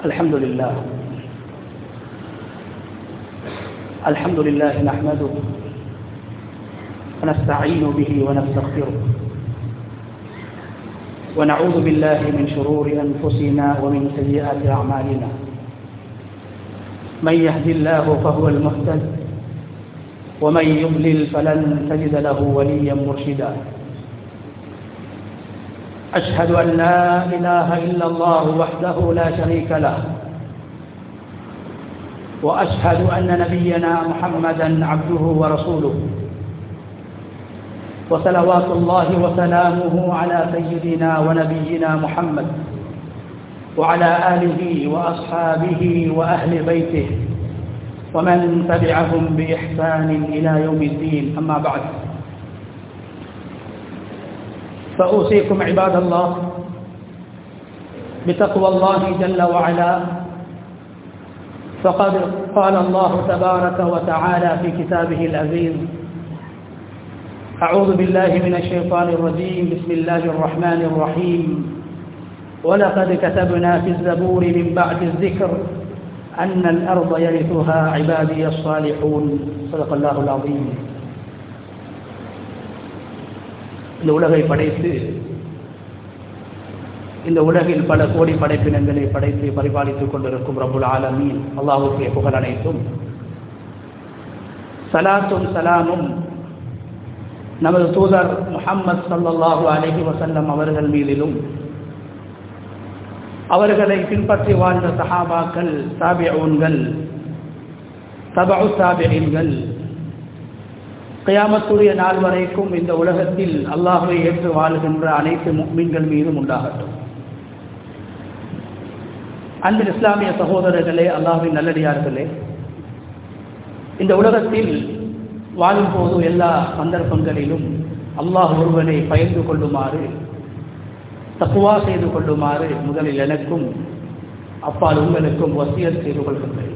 الحمد لله الحمد لله نحمده ونستعين به ونستغفره ونعوذ بالله من شرور أنفسنا ومن سيئات أعمالنا من يهدي الله فهو المهتد ومن يضلل فلن تجد له وليا مرشدا أشهد أن لا إله إلا الله وحده لا شريك له وأشهد أن نبينا محمدا عبده ورسوله وصلوات الله وسلامه على سيدنا ونبينا محمد وعلى آله وأصحابه وأهل بيته ومن تبعهم بإحسان إلى يوم الدين أما بعد فأوصيكم عباد الله بتقوى الله جل وعلا فقد قال الله تبارك وتعالى في كتابه العزيز أعوذ بالله من الشيطان الرجيم بسم الله الرحمن الرحيم ولقد كتبنا في الزبور من بعد الذكر أن الأرض يرثها عبادي الصالحون صدق الله العظيم இந்த உலகை படைத்து இந்த உலகில் பல கோடி படைப்பினங்களை படைத்து பரிபாலித்துக் கொண்டிருக்கும் ரபுல் ஆலமீன் அல்லாஹுக்கு புகழ் அனைத்தும் சலாத்தும் சலாமும் நமது தூதர் முஹம்மது சல்லல்லாஹு அலஹி வசல்லம் அவர்கள் மீதிலும் அவர்களை பின்பற்றி வாழ்ந்த சஹாபாக்கள் தாபியூன்கள் தபு தாபியன்கள் கயாமத்துடைய நாள் வரைக்கும் இந்த உலகத்தில் அல்லாஹுவை ஏற்று வாழ்கின்ற அனைத்து மீன்கள் மீதும் உண்டாகட்டும் அன்பின் இஸ்லாமிய சகோதரர்களே அல்லாஹின் நல்லடியார்களே இந்த உலகத்தில் வாழும்போது எல்லா சந்தர்ப்பங்களிலும் அல்லாஹ் ஒருவனை பயந்து கொள்ளுமாறு தப்புவா செய்து கொள்ளுமாறு முதலில் எனக்கும் அப்பால் உங்களுக்கும் வசியல் செய்து கொள்கின்றேன்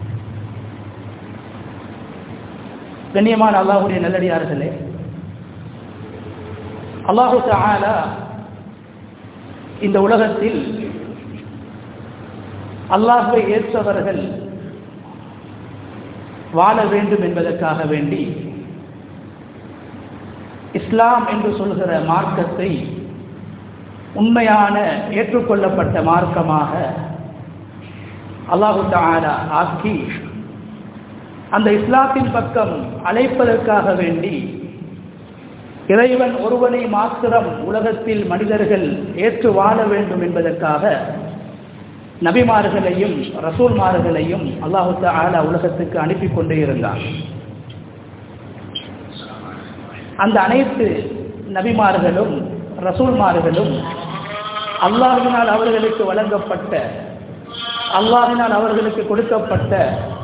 கண்ணியமான அல்லாஹுடைய நல்லடியார்களே அல்லாஹு தாலா இந்த உலகத்தில் அல்லாஹுவை ஏற்றவர்கள் வாழ வேண்டும் என்பதற்காக வேண்டி இஸ்லாம் என்று சொல்கிற மார்க்கத்தை உண்மையான ஏற்றுக்கொள்ளப்பட்ட மார்க்கமாக அல்லாஹு தாலா ஆக்கி அந்த இஸ்லாத்தின் பக்கம் அழைப்பதற்காக வேண்டி இறைவன் ஒருவனை மாத்திரம் உலகத்தில் மனிதர்கள் ஏற்று வாழ வேண்டும் என்பதற்காக நபிமார்களையும் ரசூல்மார்களையும் அல்லாஹு ஆலா உலகத்துக்கு அனுப்பி கொண்டே இருந்தார் அந்த அனைத்து நபிமார்களும் ரசூல்மார்களும் அல்லாஹினால் அவர்களுக்கு வழங்கப்பட்ட அல்லாஹினால் அவர்களுக்கு கொடுக்கப்பட்ட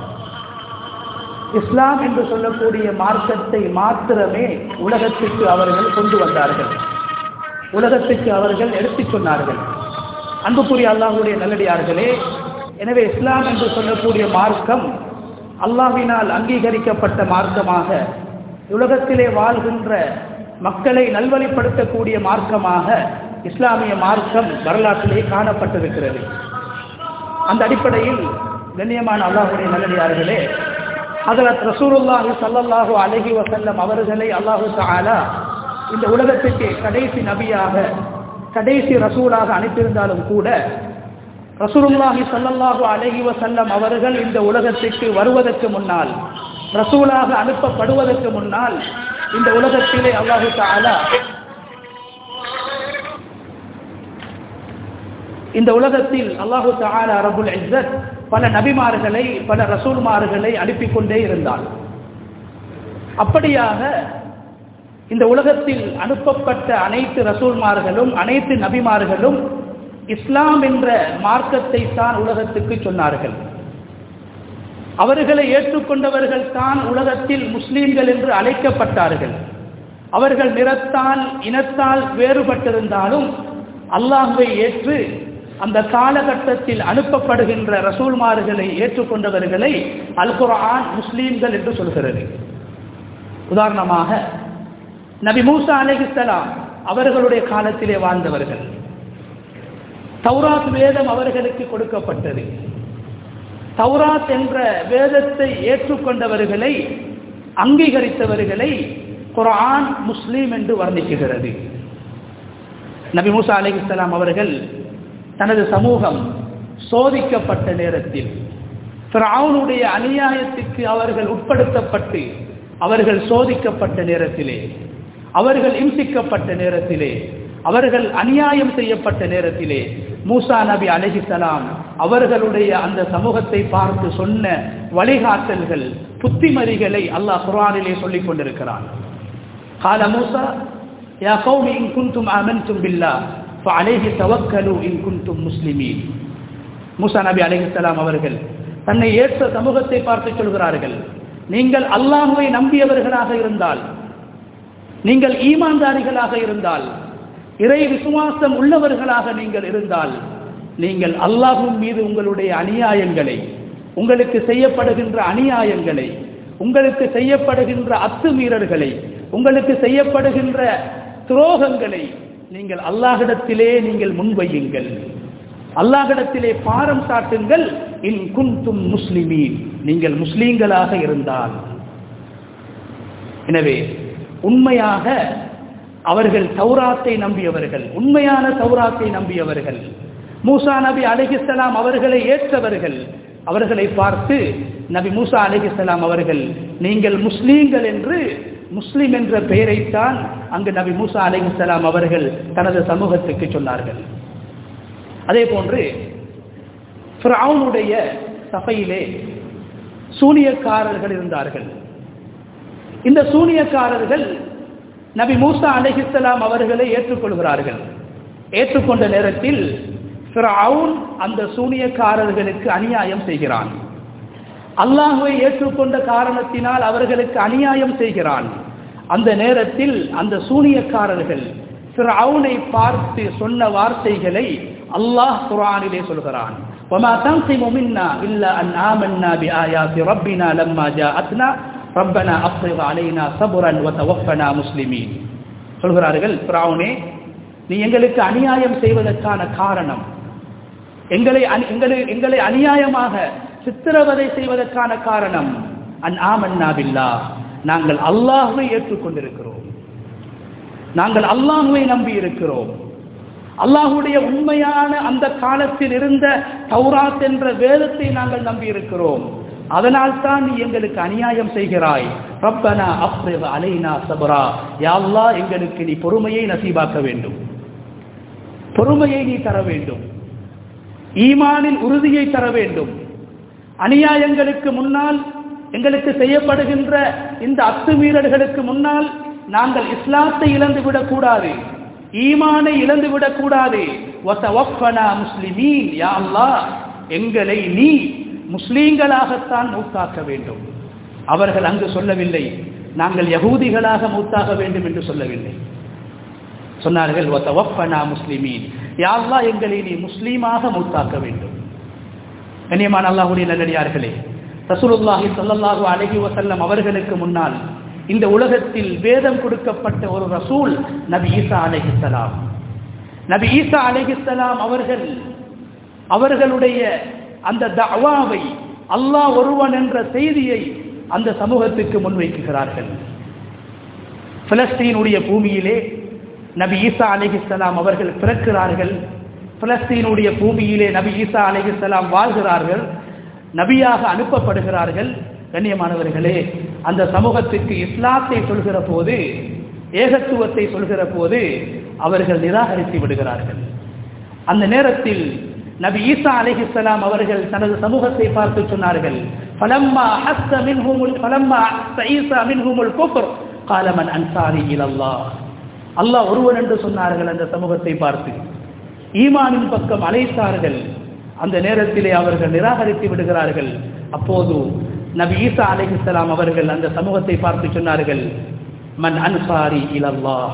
இஸ்லாம் என்று சொல்லக்கூடிய மார்க்கத்தை மாத்திரமே உலகத்துக்கு அவர்கள் கொண்டு வந்தார்கள் உலகத்துக்கு அவர்கள் எடுத்துச் சொன்னார்கள் அன்புக்குரிய அல்லாஹுடைய நல்லடியார்களே எனவே இஸ்லாம் என்று சொல்லக்கூடிய மார்க்கம் அல்லாஹினால் அங்கீகரிக்கப்பட்ட மார்க்கமாக உலகத்திலே வாழ்கின்ற மக்களை நல்வழிப்படுத்தக்கூடிய மார்க்கமாக இஸ்லாமிய மார்க்கம் வரலாற்றிலே காணப்பட்டிருக்கிறது அந்த அடிப்படையில் கண்ணியமான அல்லாஹுடைய நல்லடியார்களே ஹதரத் ரசூலுல்லாஹி சல்லல்லாஹு அலஹி வசல்லம் அவர்களை அல்லாஹு தாலா இந்த உலகத்துக்கு கடைசி நபியாக கடைசி ரசூலாக அனுப்பியிருந்தாலும் கூட ரசூலுல்லாஹி சல்லல்லாஹு அலஹி வசல்லம் அவர்கள் இந்த உலகத்துக்கு வருவதற்கு முன்னால் ரசூலாக அனுப்பப்படுவதற்கு முன்னால் இந்த உலகத்திலே அல்லாஹு தாலா இந்த உலகத்தில் அல்லாஹு தாலா ரபுல் இஸ்ஸத் பல நபிமார்களை பல ரசூல்மார்களை அனுப்பி கொண்டே இருந்தார் அப்படியாக இந்த உலகத்தில் அனுப்பப்பட்ட அனைத்து ரசூல்மார்களும் அனைத்து நபிமார்களும் இஸ்லாம் என்ற மார்க்கத்தை தான் உலகத்துக்கு சொன்னார்கள் அவர்களை ஏற்றுக்கொண்டவர்கள் தான் உலகத்தில் முஸ்லீம்கள் என்று அழைக்கப்பட்டார்கள் அவர்கள் நிறத்தால் இனத்தால் வேறுபட்டிருந்தாலும் அல்லாஹுவை ஏற்று அந்த காலகட்டத்தில் அனுப்பப்படுகின்ற ரசூல்மார்களை ஏற்றுக்கொண்டவர்களை அல் குர்ஆன் முஸ்லீம்கள் என்று சொல்கிறது உதாரணமாக நபி மூசா அலைஹிஸ்ஸலாம் அவர்களுடைய காலத்திலே வாழ்ந்தவர்கள் தௌராத் வேதம் அவர்களுக்கு கொடுக்கப்பட்டது தௌராத் என்ற வேதத்தை ஏற்றுக்கொண்டவர்களை அங்கீகரித்தவர்களை குர்ஆன் முஸ்லீம் என்று வர்ணிக்குகிறது நபி மூசா அலிஸ்லாம் அவர்கள் தனது சமூகம் சோதிக்கப்பட்ட நேரத்தில் ஃபிரௌனுடைய அநியாயத்துக்கு அவர்கள் உட்படுத்தப்பட்டு அவர்கள் சோதிக்கப்பட்ட நேரத்திலே அவர்கள் இம்சிக்கப்பட்ட நேரத்திலே அவர்கள் அநியாயம் செய்யப்பட்ட நேரத்திலே மூசா நபி அலிஹிசலாம் அவர்களுடைய அந்த சமூகத்தை பார்த்து சொன்ன வழிகாட்டல்கள் புத்திமதிகளை அல்லாஹ் குரானிலே சொல்லிக் கொண்டிருக்கிறான் கால மூசா யா கௌமி இன் குன்தும் ஆமன்தும் பில்லா ஃபஅலைஹி தவக்கலு இன் குன்தும் முஸ்லிமீன் மூசா நபி அலைஹிஸ்ஸலாம் அவர்கள் தன்னை ஏற்ற சமூகத்தை பார்த்து சொல்கிறார்கள் நீங்கள் அல்லாஹுவை நம்பியவர்களாக இருந்தால் நீங்கள் ஈமான்தாரிகளாக இருந்தால் இறை விசுவாசம் உள்ளவர்களாக நீங்கள் இருந்தால் நீங்கள் அல்லாஹும் மீது உங்களுடைய அநியாயங்களை உங்களுக்கு செய்யப்படுகின்ற அநியாயங்களை உங்களுக்கு செய்யப்படுகின்ற அத்துமீறல்களை உங்களுக்கு செய்யப்படுகின்ற துரோகங்களை நீங்கள் அல்லாஹிடத்திலே நீங்கள் முன்வையுங்கள் அல்லாஹிடத்திலே பாரம் சாட்டுங்கள் இன் குன்தும் முஸ்லிமீன் நீங்கள் முஸ்லீம்களாக இருந்தால் எனவே உண்மையாக அவர்கள் தௌராத்தை நம்பியவர்கள் உண்மையான தௌராத்தை நம்பியவர்கள் மூசா நபி அலிஹிஸ்லாம் அவர்களை ஏற்றவர்கள் அவர்களை பார்த்து நபி மூசா அலிஹிஸ்லாம் அவர்கள் நீங்கள் முஸ்லீம்கள் என்று முஸ்லிம் என்ற பெயரைத்தான் அங்கு நபி மூசா அலிஹிஸ்லாம் அவர்கள் தனது சமூகத்துக்கு சொன்னார்கள் அதே போன்று ஃபிரௌனுடைய சபையிலே சூனியக்காரர்கள் இருந்தார்கள் இந்த சூனியக்காரர்கள் நபி மூசா அலிஹிஸ்லாம் அவர்களை ஏற்றுக்கொள்கிறார்கள் ஏற்றுக்கொண்ட நேரத்தில் ஃபிரௌன் அந்த சூனியக்காரர்களுக்கு அநியாயம் செய்கிறான் அல்லாஹுவை ஏற்றுக்கொண்ட காரணத்தினால் அவர்களுக்கு அநியாயம் செய்கிறான் அந்த நேரத்தில் அந்த சூனியக்காரர்கள் ஃபிரௌனை பார்த்து சொன்ன வார்த்தைகளை அல்லாஹ் குர்ஆனிலே சொல்கிறான் وما تنقم منا إلا أن آمنا بآيات ربنا لما جاءتنا ربنا أفرغ علينا صبرا وتوفنا مسلمين சொல்கிறார்கள் ஃபிரௌனே நீ எங்களுக்கு அநியாயம் செய்வதற்கான காரணம் எங்களை எங்களை எங்களை அநியாயமாக சித்திரவதை செய்வதற்கான காரணம் அன் ஆமன்னா பில்லா நாங்கள் அல்லாஹுவை ஏற்றுக்கொண்டிருக்கிறோம் நாங்கள் அல்லாஹுவை நம்பி இருக்கிறோம் அல்லாஹுடைய உண்மையான அந்த காலத்தில் இருந்த தௌராத் என்ற வேதத்தை நாங்கள் நம்பி இருக்கிறோம் அதனால் தான் நீ எங்களுக்கு அநியாயம் செய்கிறாய் ரப்பனா அப்ரிவ அலைனா சபரா யாழ்லா எங்களுக்கு நீ பொறுமையை நசீபாக்க வேண்டும் பொறுமையை நீ தர வேண்டும் ஈமானில் உறுதியை தர வேண்டும் அநியாயங்களுக்கு முன்னால் எங்களுக்கு செய்யப்படுகின்ற இந்த அத்துமீறல்களுக்கு முன்னால் நாங்கள் இஸ்லாத்தை இழந்து விடக்கூடாது ஈமானை இழந்து விடக்கூடாது முஸ்லிமீன் யா அல்லாஹ் எங்களை நீ முஸ்லீம்களாகத்தான் மூத்தாக்க வேண்டும் அவர்கள் அங்கு சொல்லவில்லை நாங்கள் யகூதிகளாக மூத்தாக வேண்டும் என்று சொல்லவில்லை சொன்னார்கள் முஸ்லிமீன் யாழ்லா எங்களை நீ முஸ்லீமாக மூத்தாக்க வேண்டும் கண்ணியமான அல்லாஹுடைய நல்லடியார்களே ரசூலுல்லாஹி ஸல்லல்லாஹு அலைஹி வஸல்லம் அவர்களுக்கு முன்னால் இந்த உலகத்தில் வேதம் கொடுக்கப்பட்ட ஒரு ரசூல் நபி ஈசா அலைஹிஸ்ஸலாம் நபி ஈசா அலைஹிஸ்ஸலாம் அவர்கள் அவர்களுடைய அந்த தஅவாவை அல்லாஹ் ஒருவன் என்ற செய்தியை அந்த சமூகத்துக்கு முன்வைக்கிறார்கள் பிலஸ்தீனுடைய பூமியிலே நபி ஈசா அலிஹிஸ்லாம் அவர்கள் பிறக்கிறார்கள் பிலஸ்தீனுடைய பூமியிலே நபி ஈசா அலிஹிஸ்லாம் வாழ்கிறார்கள் நபியாக அனுப்பப்படுகிறார்கள் கண்ணியமானவர்களே அந்த சமூகத்திற்கு இஸ்லாத்தை சொல்கிற போது ஏகத்துவத்தை சொல்கிற போது அவர்கள் நிராகரித்து விடுகிறார்கள் அந்த நேரத்தில் நபி ஈசா அலிஹிஸ்லாம் அவர்கள் தனது சமூகத்தை பார்த்து சொன்னார்கள் فلما حس منهم فلما حس عيسى منهم الكفر قال من انصاري الى الله அல்லாஹ் ஒருவன் என்று சொன்னார்கள் அந்த சமூகத்தை பார்த்து ஈமானின் பக்கம் அழைத்தார்கள் அந்த நேரத்திலே அவர்கள் நிராகரித்து விடுகிறார்கள் அப்போது நபி ஈசா அலைஹிஸ்ஸலாம் அவர்கள் அந்த சமூகத்தை பார்த்து சொன்னார்கள் மன் அன்சாரி இலல்லாஹ்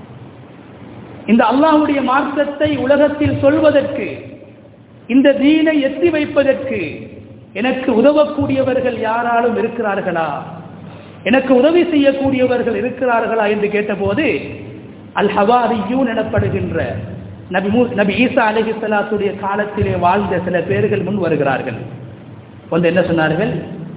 இந்த அல்லாஹ்வுடைய மார்க்கத்தை உலகத்தில் சொல்வதற்கு இந்த தீனை எத்தி வைப்பதற்கு எனக்கு உதவக்கூடியவர்கள் யாராலும் இருக்கிறார்களா எனக்கு உதவி செய்யக்கூடியவர்கள் இருக்கிறார்களா என்று கேட்டபோது அல் ஹவாரியூன் எனப்படுகின்ற நபி மூ நபி ஈசா அலிஹிஸ்லாத்துடைய காலத்திலே வாழ்ந்த சில பேர்கள் முன் வருகிறார்கள் வந்து என்ன சொன்னார்கள்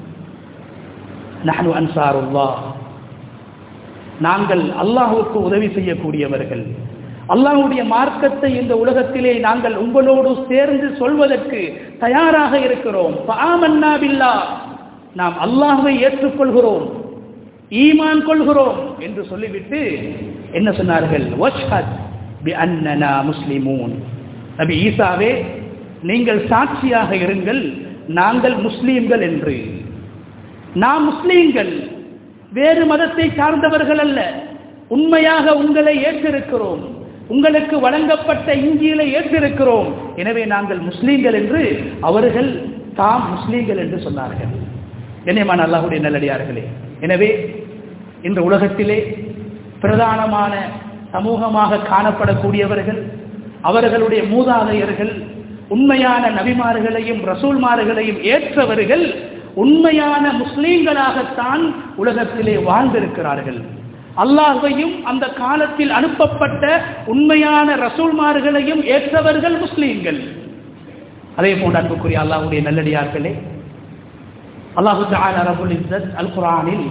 நஹனு அன்சாருல்லா நாங்கள் அல்லாஹுக்கு உதவி செய்யக்கூடியவர்கள் அல்லாஹுடைய மார்க்கத்தை இந்த உலகத்திலே நாங்கள் உங்களோடு சேர்ந்து சொல்வதற்கு தயாராக இருக்கிறோம் பாமன்னாபில்லா நாம் அல்லாஹுவை ஏற்றுக்கொள்கிறோம் ஈமான் கொள்கிறோம் என்று சொல்லிவிட்டு என்ன சொன்னார்கள் வஷ்ஹத் பி அன்னனா முஸ்லிமூன் நபி ஈசாவே நீங்கள் சாட்சியாக இருங்கள் நாங்கள் முஸ்லீம்கள் என்று நாம் முஸ்லீம்கள் வேறு மதத்தை சார்ந்தவர்கள் அல்ல உண்மையாக உங்களை ஏற்றிருக்கிறோம் உங்களுக்கு வழங்கப்பட்ட இஞ்சியில ஏற்றிருக்கிறோம் எனவே நாங்கள் முஸ்லீம்கள் என்று அவர்கள் தாம் முஸ்லீம்கள் என்று சொன்னார்கள் கண்ணியமான அல்லாஹுடைய நல்லடியார்களே எனவே இந்த உலகத்திலே பிரதானமான சமூகமாக காணப்படக்கூடியவர்கள் அவர்களுடைய மூதாதையர்கள் உண்மையான நபிமார்களையும் ரசூல்மார்களையும் ஏற்றவர்கள் உண்மையான முஸ்லீம்களாகத்தான் உலகத்திலே வாழ்ந்திருக்கிறார்கள் அல்லாஹையும் அந்த காலத்தில் அனுப்பப்பட்ட உண்மையான ரசூல்மார்களையும் ஏற்றவர்கள் முஸ்லீம்கள் அதே போன்று அன்புக்குரிய அல்லாஹுடைய நல்லடியார்களே அல்லாஹு ரபுல் இஸ்ஸத் அல் குரானில்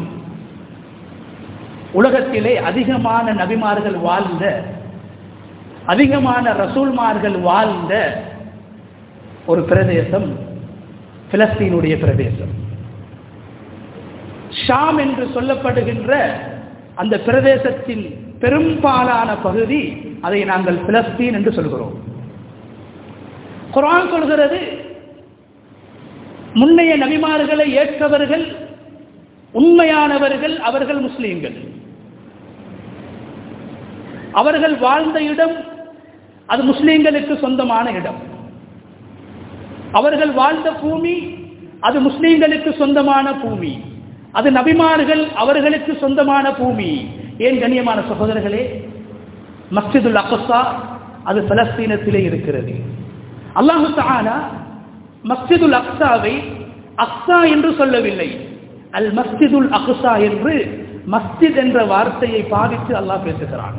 உலகத்திலே அதிகமான நபிமார்கள் வாழ்ந்த அதிகமான ரசூல்மார்கள் வாழ்ந்த ஒரு பிரதேசம் பிலஸ்தீனுடைய பிரதேசம் ஷாம் என்று சொல்லப்படுகின்ற அந்த பிரதேசத்தின் பெரும்பாலான பகுதி அதை நாங்கள் பிலஸ்தீன் என்று சொல்கிறோம் குரான் சொல்கிறது முன்னைய நபிமார்களை ஏற்றவர்கள் உண்மையானவர்கள் அவர்கள் முஸ்லீம்கள் அவர்கள் வாழ்ந்த இடம் அது முஸ்லீம்களுக்கு சொந்தமான இடம் அவர்கள் வாழ்ந்த பூமி அது முஸ்லீம்களுக்கு சொந்தமான பூமி அது நபிமார்கள் அவர்களுக்கு சொந்தமான பூமி ஏன் கண்ணியமான சகோதரர்களே மஸ்ஜிதுல் அக்ஸா அது பலஸ்தீனத்திலே இருக்கிறது அல்லாஹு தாலா மஸ்ஜிதுல் அக்ஸாவை அக்ஸா என்று சொல்லவில்லை அல் மஸ்ஜிதுல் அக்ஸா என்று மஸ்ஜித் என்ற வார்த்தையை பாவித்து அல்லாஹ் பேசுகிறான்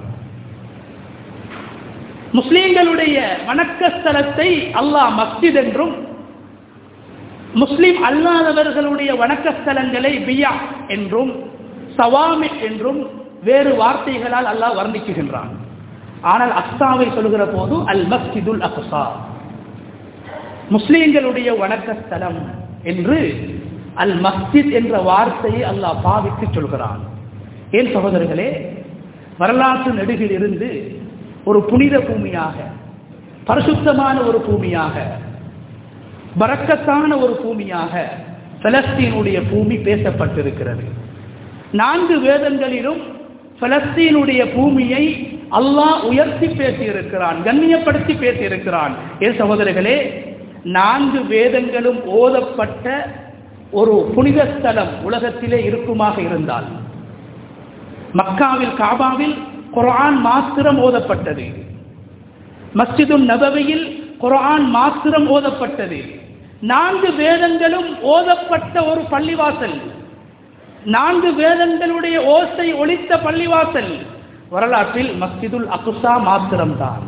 முஸ்லீம்களுடைய வணக்க ஸ்தலத்தை அல்லாஹ் மஸ்ஜித் என்றும் முஸ்லிம் அல்லாதவர்களுடைய வணக்க ஸ்தலங்களை பியா என்றும் சவாமி என்றும் வேறு வார்த்தைகளால் அல்லாஹ் வர்ணிக்குகின்றான் ஆனால் அக்ஸாவை சொல்கிற போது அல் மஸ்ஜிதுல் அக்ஸா முஸ்லீம்களுடைய வணக்க ஸ்தலம் என்று அல் மஸ்ஜித் என்ற வார்த்தையை அல்லாஹ் பாவித்து சொல்கிறான் ஏன் சகோதரர்களே வரலாற்று நெடுகில் இருந்து ஒரு புனித பூமியாக பரிசுத்தமான ஒரு பூமியாக பறக்கத்தான ஒரு பூமியாக பலஸ்தீனுடைய பூமி பேசப்பட்டிருக்கிறது நான்கு வேதங்களிலும் பலஸ்தீனுடைய பூமியை அல்லாஹ் உயர்த்தி பேசியிருக்கிறான் கண்ணியப்படுத்தி பேசியிருக்கிறான் ஏன் சகோதரர்களே நான்கு வேதங்களும் ஓதப்பட்ட ஒரு புனித ஸ்தலம் உலகத்திலே இருக்குமாக இருந்தால் மக்காவில் காபாவில் குரான் மாத்திரம் ஓதப்பட்டது மஸ்ஜிதுல் நபவியில் குரான் மாத்திரம் ஓதப்பட்டது நான்கு வேதங்களும் ஓதப்பட்ட ஒரு பள்ளிவாசல் நான்கு வேதங்களுடைய ஓசை ஒழித்த பள்ளிவாசல் வரலாற்றில் மஸ்ஜிதுல் அகுசா மாத்திரம்தான்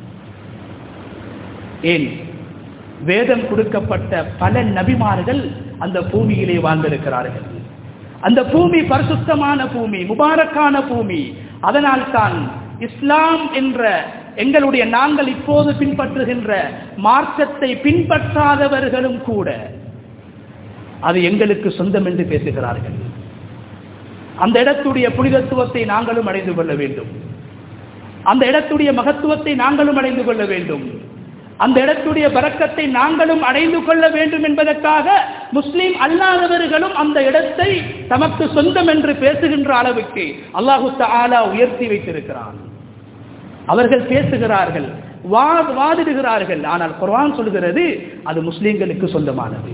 ஏன் வேதம் கொடுக்கப்பட்ட பல நபிமார்கள் அந்த பூமியிலே வாழ்ந்திருக்கிறார்கள் அந்த பூமி பரிசுத்தமான பூமி முபாரக்கான பூமி அதனால் தான் இஸ்லாம் என்ற எங்களுடைய நாங்கள் இப்போது பின்பற்றுகின்ற மார்க்கத்தை பின்பற்றாதவர்களும் கூட அது எங்களுக்கு சொந்தம் என்று பேசுகிறார்கள் அந்த இடத்துடைய புனிதத்துவத்தை நாங்களும் அடைந்து கொள்ள வேண்டும் அந்த இடத்துடைய மகத்துவத்தை நாங்களும் அடைந்து கொள்ள வேண்டும் அந்த இடத்துடைய பறக்கத்தை நாங்களும் அடைந்து கொள்ள வேண்டும் என்பதற்காக முஸ்லீம் அல்லாதவர்களும் அந்த இடத்தை தமக்கு சொந்தம் என்று பேசுகின்ற அளவுக்கு அல்லாஹு தாலா உயர்த்தி வைத்திருக்கிறான் அவர்கள் பேசுகிறார்கள் வாதிடுகிறார்கள் ஆனால் குர்ஆன் சொல்கிறது அது முஸ்லீம்களுக்கு சொந்தமானது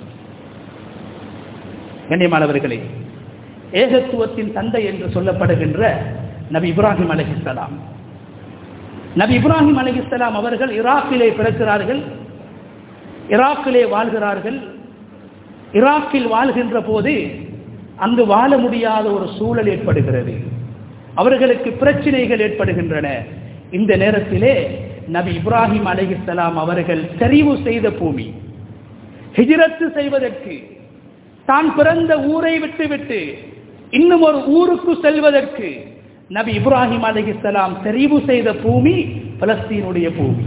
கண்ணியமானவர்களே ஏகத்துவத்தின் தந்தை என்று சொல்லப்படுகின்ற நபி இப்ராஹிம் அலஹிஸ்லாம் நபி இப்ராஹிம் அலஹிஸ்லாம் அவர்கள் ஈராக்கிலே பிறக்கிறார்கள் ஈராக்கிலே வாழ்கிறார்கள் ஈராக்கில் வாழ்கின்ற போது அங்கு வாழ முடியாத ஒரு சூழல் ஏற்படுகிறது அவர்களுக்கு பிரச்சனைகள் ஏற்படுகின்றன இந்த நேரத்திலே நபி இப்ராஹிம் அலைஹிஸ்ஸலாம் அவர்கள் தெரிவு செய்த பூமி ஹிஜ்ரத்து செய்வதற்கு தான் பிறந்த ஊரை விட்டுவிட்டு இன்னும் ஒரு ஊருக்கு செல்வதற்கு நபி இப்ராஹிம் அலைஹிஸ்ஸலாம் தெரிவு செய்த பூமி பலஸ்தீனுடைய பூமி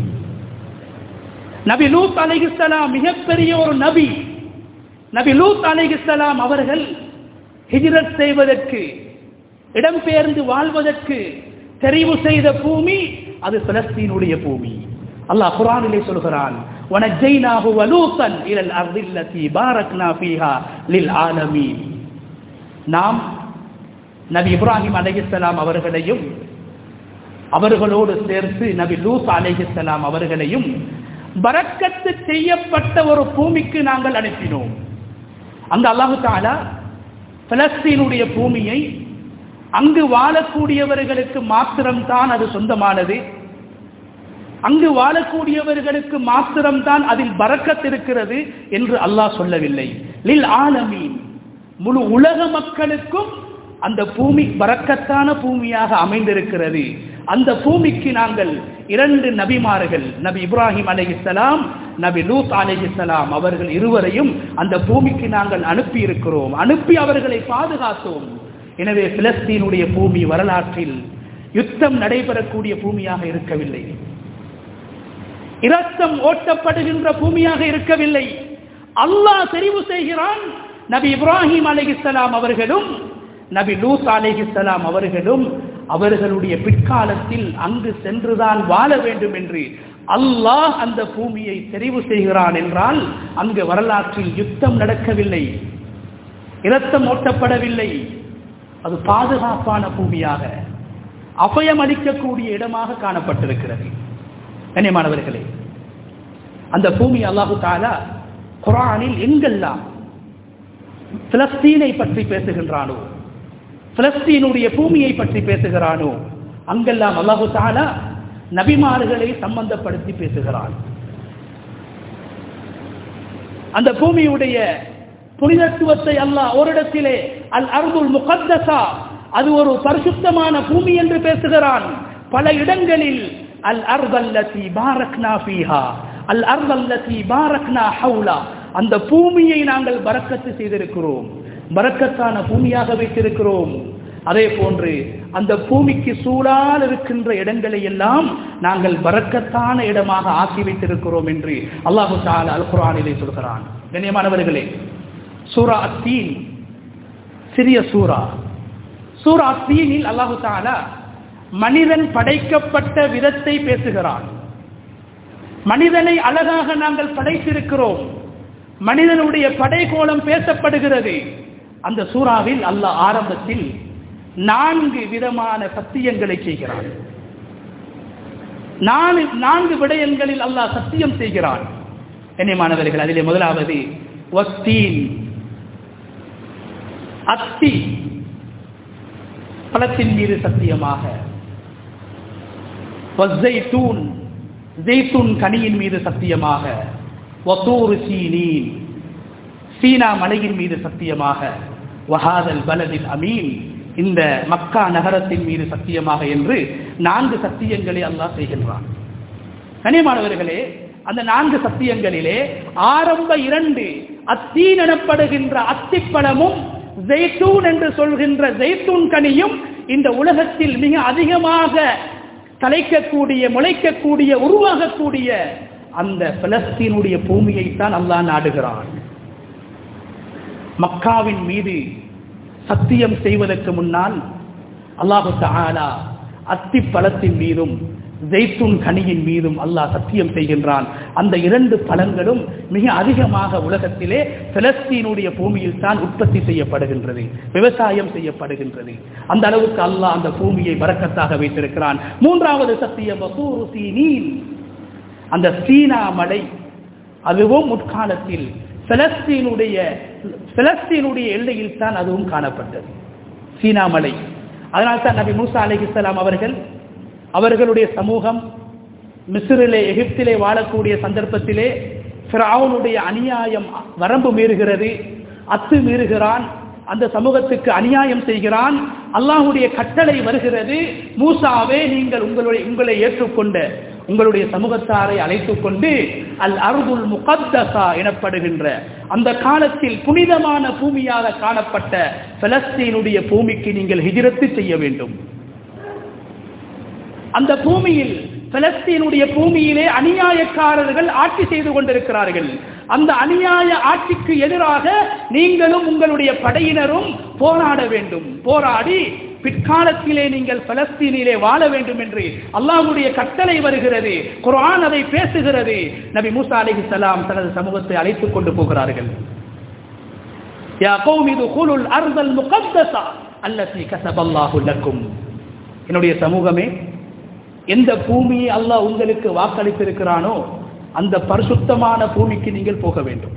நபி லூத் அலைஹிஸ்ஸலாம் மிகப்பெரிய ஒரு நபி நபி லூத் அலைஹிஸ்ஸலாம் அவர்கள் ஹிஜ்ரத் செய்வதற்கு இடம்பெயர்ந்து வாழ்வதற்கு தெரிவு செய்த பூமி அது பலஸ்தீனுடைய பூமி அல்லாஹ் குர்ஆனிலே சொல்கிறான் وَنَجَّيْنَاهُ وَلُوطًا إِلَى الْأَرْضِ الَّتِي بَارَكْنَا فِيهَا لِلْعَالَمِينَ நாம் நபி இப்ராஹிம் அலைஹிஸ்ஸலாம் அவர்களையும் அவர்களோடு சேர்த்து நபி லூத் அலைஹிஸ்ஸலாம் அவர்களையும் பரக்கத்து செய்யப்பட்ட ஒரு பூமிக்கு நாங்கள் அனுப்பினோம் அந்த அல்லாஹு தாலா பலஸ்தீனுடைய பூமியை அங்கு வாழக்கூடியவர்களுக்கு மாத்திரம்தான் அது சொந்தமானது அங்கு வாழக்கூடியவர்களுக்கு மாத்திரம்தான் அதில் பறக்கத் இருக்கிறது என்று அல்லாஹ் சொல்லவில்லை லில் ஆலமீன் முழு உலக மக்களுக்கும் அந்த பூமி பறக்கத்தான பூமியாக அமைந்திருக்கிறது அந்த பூமிக்கு நாங்கள் இரண்டு நபிமார்கள் நபி இப்ராஹிம் அலைஹிஸ்ஸலாம் நபி லூத் அலைஹிஸ்ஸலாம் அவர்கள் இருவரையும் அந்த பூமிக்கு நாங்கள் அனுப்பி இருக்கிறோம் அனுப்பி அவர்களை பாதுகாத்தோம் எனவே பிலஸ்தீனுடைய பூமி வரலாற்றில் யுத்தம் நடைபெறக்கூடிய பூமியாக இருக்கவில்லை இரத்தம் ஓட்டப்படுகின்ற பூமியாக இருக்கவில்லை அல்லாஹ் தெரிவு செய்கிறான் நபி இப்ராஹிம் அலைஹிஸ்ஸலாம் அவர்களும் நபி லூத் அலைஹிஸ்ஸலாம் அவர்களும் அவர்களுடைய பிற்காலத்தில் அங்கு சென்றுதான் வாழ வேண்டும் என்று அல்லாஹ் அந்த பூமியை தெரிவு செய்கிறான் என்றால் அங்கு வரலாற்றில் யுத்தம் நடக்கவில்லை இரத்தம் ஓட்டப்படவில்லை அது பாதுகாப்பான பூமியாக அபயம் அளிக்கக்கூடிய இடமாக காணப்பட்டிருக்கிறது கண்ணியமானவர்களே அந்த பூமி அல்லாஹு தாலா குரானில் எங்கெல்லாம் பிலஸ்தீனை பற்றி பேசுகின்றானோ பிலஸ்தீனுடைய பூமியை பற்றி பேசுகிறானோ அங்கெல்லாம் அல்லாஹு தாலா நபிமார்களை சம்பந்தப்படுத்தி பேசுகிறான் அந்த பூமியுடைய புனிதத்துவத்தை அல்லாஹ் ஓரிடத்திலே அல் அர்துல் முகத்தசா அது ஒரு பரிசுத்தமான பூமி என்று பேசுகிறான் பல இடங்களில் அல் அர்தல்லதி பாரக்னா ஃபீஹா அல் அர்தல்லதி பாரக்னா ஹவுலா அந்த பூமியை நாங்கள் பரக்கத்து செய்திருக்கிறோம் பரக்கத்தான பூமியாக வைத்திருக்கிறோம் அதே போன்று அந்த பூமிக்கு சூழால் இருக்கின்ற இடங்களை எல்லாம் நாங்கள் பரக்கத்தான இடமாக ஆக்கி வைத்திருக்கிறோம் என்று அல்லாஹு தால அல் குரானிலே சொல்கிறான் கண்ணியமானவர்களே சூரா அத்தீன் சிறிய சூரா சூரா அத்தீனில் அல்லாஹு தாலா மனிதன் படைக்கப்பட்ட விதத்தை பேசுகிறான் மனிதனை அழகாக நாங்கள் படைத்திருக்கிறோம் மனிதனுடைய படைகோலம் பேசப்படுகிறது அந்த சூறாவில் அல்லாஹ் ஆரம்பத்தில் நான்கு விதமான சத்தியங்களை செய்கிறான் நான்கு விடயங்களில் அல்லாஹ் சத்தியம் செய்கிறான் கண்ணியமானவர்கள் அதிலே முதலாவது வஸ்தீன் அத்தி பழத்தின் மீது சத்தியமாக வஸ்ஸைத்தூன் ஜெய்தூன் கனியின் மீது சத்தியமாக வத்தூர் சீனீன் சீனா மலையின் மீது சத்தியமாக வஹாதல் பலதில் அமீன் இந்த மக்கா நகரத்தின் மீது சத்தியமாக என்று நான்கு சத்தியங்களை அல்லாஹ் செய்கின்றான் கனியமானவர்களே அந்த நான்கு சத்தியங்களிலே ஆரம்ப இரண்டு அத்தீன் எனப்படுகின்ற அத்திப்பழமும் ஜெய்தூன் என்று சொல்கின்ற ஜெய்தூன் கனியும் இந்த உலகத்தில் மிக அதிகமாக தலைக்கக்கூடிய முளைக்கக்கூடிய உருவாகக்கூடிய அந்த பலஸ்தீனுடைய பூமியைத்தான் அல்லாஹ் நாடுகிறான் மக்காவின் மீது சத்தியம் செய்வதற்கு முன்னால் அல்லாஹு தாலா அத்தி பழத்தின் மீதும் ஜெய்துன் கனியின் மீதும் அல்லாஹ் சத்தியம் செய்கின்றான் அந்த இரண்டு பழங்களும் மிக அதிகமாக உலகத்திலே பிலஸ்தீனுடைய பூமியில் தான் உற்பத்தி செய்யப்படுகின்றது விவசாயம் செய்யப்படுகின்றது அந்த அளவுக்கு அல்லாஹ் அந்த பூமியை வரக்கத்தாக வைத்திருக்கிறான் மூன்றாவது சத்தியம் அந்த சீனா மலை அதுவும் முற்காலத்தில் பிலஸ்தீனுடைய பிலஸ்தீனுடைய எல்லையில் தான் அதுவும் காணப்பட்டது சீனா மலை அதனால் தான் நபி மூசா அலிஹிஸ்லாம் அவர்கள் அவர்களுடைய சமூகம் மிஸ்ரிலே எகிப்திலே வாழக்கூடிய சந்தர்ப்பத்திலே ஃபிரௌனுடைய அநியாயம் வரம்பு மீறுகிறது அத்து மீறுகிறான் அந்த சமூகத்துக்கு அநியாயம் செய்கிறான் அல்லாஹுடைய கட்டளை வருகிறது மூசாவே நீங்கள் உங்களுடைய உங்களை ஏற்றுக்கொண்ட உங்களுடைய சமூகத்தாரை அழைத்துக் கொண்டு அல் அருகுல் முகத்தசா எனப்படுகின்ற அந்த காலத்தில் புனிதமான பூமியாக காணப்பட்ட பலஸ்தீனுடைய பூமிக்கு நீங்கள் ஹிஜரத்து செய்ய வேண்டும் அந்த பூமியில் பலஸ்தீனுடைய பூமியிலே அநியாயக்காரர்கள் ஆட்சி செய்து கொண்டிருக்கிறார்கள் அந்த அநியாய ஆட்சிக்கு எதிராக நீங்களும் உங்களுடைய படையினரும் போராட வேண்டும் போராடி பிற்காலத்திலே நீங்கள் பலஸ்தீனிலே வாழ வேண்டும் என்று அல்லாஹ்வுடைய கட்டளை வருகிறது குர்ஆன் அதை பேசுகிறது நபி மூசா அலைஹிஸ்ஸலாம் தனது சமூகத்தை அழைத்துக் கொண்டு போகிறார்கள் யா கௌமி துகுலுல் அர்தல் முகத்தஸா அல்லதி கஸபல்லாஹு லக்கும் என்னுடைய சமூகமே எந்த பூமியை அல்லாஹ் உங்களுக்கு வாக்களித்திருக்கிறானோ அந்த பரிசுத்தமான பூமிக்கு நீங்கள் போக வேண்டும்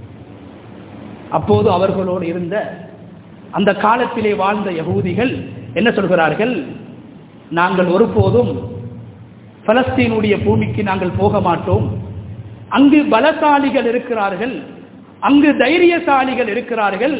அப்போது அவர்களோடு இருந்த அந்த காலத்திலே வாழ்ந்த யகூதிகள் என்ன சொல்கிறார்கள் நாங்கள் ஒருபோதும் பலஸ்தீனுடைய பூமிக்கு நாங்கள் போக மாட்டோம் அங்கு பலசாலிகள் இருக்கிறார்கள் அங்கு தைரியசாலிகள் இருக்கிறார்கள்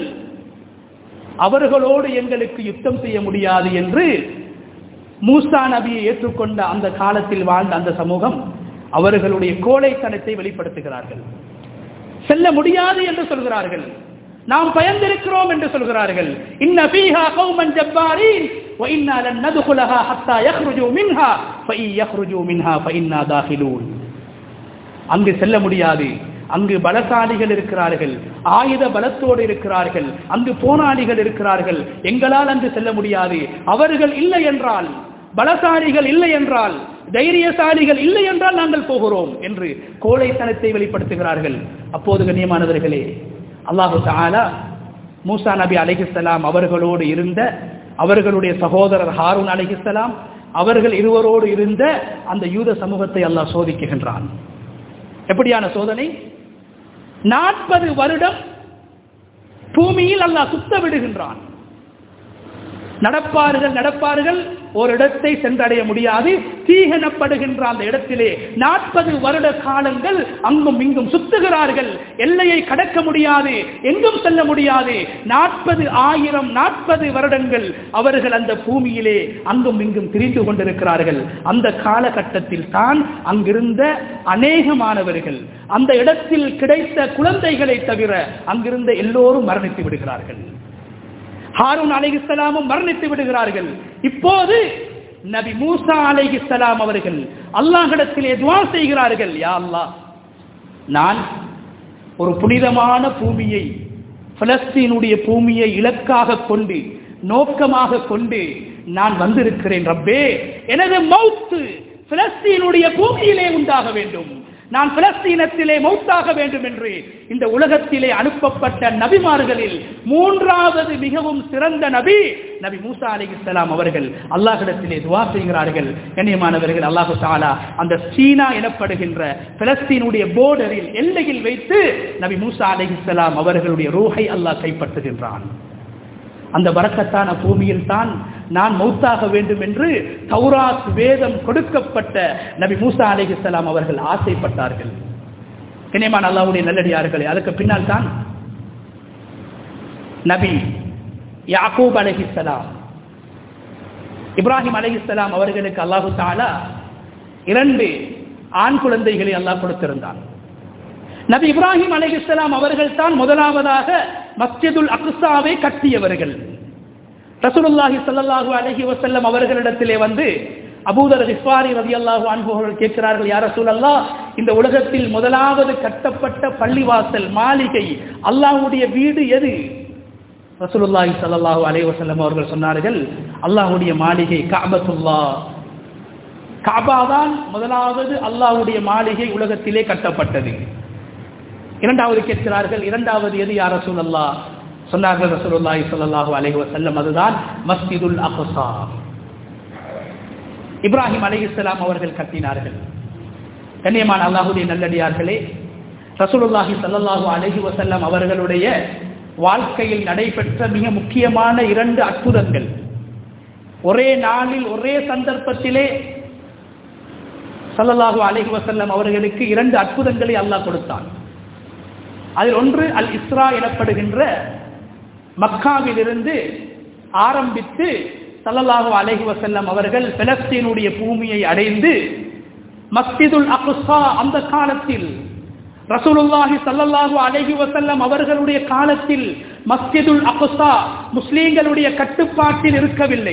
அவர்களோடு எங்களுக்கு யுத்தம் செய்ய முடியாது என்று மூசா நபியை ஏற்றுக்கொண்ட அந்த காலத்தில் வாழ்ந்த அந்த சமூகம் அவர்களுடைய கோழைத்தனத்தை வெளிப்படுத்துகிறார்கள் செல்ல முடியாது என்று சொல்கிறார்கள் நாம் பயந்திருக்கிறோம் என்று சொல்கிறார்கள் இன்ன ஃபீஹா கௌமன் ஜப்பாரீன் வ இன்னா லன் நதுகுலஹா ஹத்தா யக்ருஜு மின்ஹா ஃபஇ யக்ருஜு மின்ஹா ஃபஇன்னா தாஹிலூன் அங்கு செல்ல முடியாது அங்கு பலசாலிகள் இருக்கிறார்கள் ஆயுத பலத்தோடு இருக்கிறார்கள் அங்கு போராளிகள் இருக்கிறார்கள் எங்களால் அங்கு செல்ல முடியாது அவர்கள் இல்லை என்றால் பலசாலிகள் இல்லை என்றால் தைரியசாலிகள் இல்லை என்றால் நாங்கள் போகிறோம் என்று கோழைத்தனத்தை வெளிப்படுத்துகிறார்கள் அப்போது கண்ணியமானவர்களே அல்லாஹு தாலா மூசா நபி அலிஹிஸ்லாம் அவர்களோடு இருந்த அவர்களுடைய சகோதரர் ஹாரூன் அலிஹிஸ்லாம் அவர்கள் இருவரோடு இருந்த அந்த யூத சமூகத்தை அல்லாஹ் சோதிக்குகின்றான் எப்படியான சோதனை நாற்பது வருடம் பூமியில் அல்லாஹ் சுத்த விடுகின்றான் நடப்பார்கள் நடப்பார்கள் ஒரு இடத்தை சென்றடைய முடியாது தீகனப்படுகின்ற அந்த இடத்திலே நாற்பது வருட காலங்கள் அங்கும் இங்கும் சுத்துகிறார்கள் எல்லையை கடக்க முடியாது எங்கும் செல்ல முடியாது நாற்பது ஆயிரம் நாற்பது வருடங்கள் அவர்கள் அந்த பூமியிலே அங்கும் இங்கும் திரிந்து கொண்டிருக்கிறார்கள் அந்த காலகட்டத்தில் தான் அங்கிருந்த அநேகமானவர்கள் அந்த இடத்தில் கிடைத்த குழந்தைகளை தவிர அங்கிருந்த எல்லோரும் மரணித்து விடுகிறார்கள் ஹாரூன் அலைஹிஸ்ஸலாமும் மரணித்து விடுகிறார்கள் இப்போது நபி மூசா அலைஹிஸ்ஸலாம் அவர்கள் அல்லாஹ்விடத்திலே துஆ செய்கிறார்கள் யா அல்லாஹ் நான் ஒரு புனிதமான பூமியை பலஸ்தீனுடைய பூமியை இலக்காக கொண்டு நோக்கமாக கொண்டு நான் வந்திருக்கிறேன் ரப்பே எனது மௌத்து பிலஸ்தீனுடைய பூமியிலே உண்டாக வேண்டும் நான் பிலஸ்தீனத்திலே மௌத்தாக வேண்டும் என்று இந்த உலகத்திலே அனுப்பப்பட்ட நபிமார்களில் மூன்றாவது மிகவும் சிறந்த நபி நபி மூசா அலிஸ்லாம் அவர்கள் அல்லாஹிடத்திலே துவா செய்கிறார்கள் கண்ணியமானவர்கள் அல்லாஹு தாலா அந்த சீனா எனப்படுகின்ற பிலஸ்தீனுடைய போர்டரில் எல்லையில் வைத்து நபி மூசா அலிஸ்லாம் அவர்களுடைய ரூஹை அல்லாஹ் கைப்பற்றுகின்றான் அந்த வரக்கத்தான பூமியில் தான் நான் மௌத்தாக வேண்டும் என்று தௌராத் வேதம் கொடுக்கப்பட்ட நபி மூசா அலிஹிஸ்லாம் அவர்கள் ஆசைப்பட்டார்கள் கனியமான் அல்லாவுடைய நல்லடியார்களே அதுக்கு பின்னால் தான் நபி யாக்கூப் அலஹிஸ்லாம் இப்ராஹிம் அலஹிஸ்லாம் அவர்களுக்கு அல்லாஹு தாலா இரண்டு ஆண் குழந்தைகளை அல்லாஹ் கொடுத்திருந்தான் நபி இப்ராஹிம் அலிஹிஸ்லாம் அவர்கள் தான் முதலாவதாக மஸ்ஜிதுல் அக்சாவை கட்டியவர்கள் ரசூலுல்லாஹி ஸல்லல்லாஹு அலைஹி வஸல்லம் அவர்களிடத்திலே வந்து அபூதர் ரிஃபாரி ரலியல்லாஹு அன்ஹு அவர்கள் கேட்கிறார்கள் யா ரசூலல்லாஹ் இந்த உலகத்தில் முதலாவது கட்டப்பட்ட பள்ளிவாசல் மாளிகை அல்லாஹ்வுடைய வீடு எது ரசூலுல்லாஹி ஸல்லல்லாஹு அலைஹி வஸல்லம் அவர்கள் சொன்னார்கள் அல்லாஹ்வுடைய மாளிகை கஅபத்துல்லாஹ் கஅபா தான் முதலாவது அல்லாஹ்வுடைய மாளிகை உலகத்திலே கட்டப்பட்டது இரண்டாவது கேட்கிறார்கள் இரண்டாவது எது யார் ரசூலல்லா சொன்னார்கள் ரசூலுல்லாஹி ஸல்லல்லாஹு அலைஹி வஸல்லம் அதுதான் மஸ்ஜிதுல் அக்ஸா இப்ராஹிம் அலைஹிஸ்ஸலாம் அவர்கள் கட்டினார்கள் கண்ணியமான அல்லாஹ்வுடைய நல்லடியார்களே ரசூலுல்லாஹி ஸல்லல்லாஹு அலைஹி வஸல்லம் அவர்களுடைய வாழ்க்கையில் நடைபெற்ற மிக முக்கியமான இரண்டு அற்புதங்கள் ஒரே நாளில் ஒரே சந்தர்ப்பத்திலே ஸல்லல்லாஹு அலைஹி வஸல்லம் அவர்களுக்கு இரண்டு அற்புதங்களை அல்லாஹ் கொடுத்தான் அதில் ஒன்று அல் இஸ்ரா எனப்படுகின்ற மக்காவிலிருந்து ஆரம்பித்து சல்லல்லாஹு அலைஹி வசல்லம் அவர்கள் பெலஸ்தீனுடைய பூமியை அடைந்து மஸ்ஜிதுல் அக்ஸா அந்த காலத்தில் ரசூலுல்லாஹி ஸல்லல்லாஹு அலைஹி வஸல்லம் அவர்களுடைய காலத்தில் மஸ்ஜிதுல் அக்ஸா முஸ்லிம்களுடைய கட்டுப்பாட்டில் இருக்கவில்லை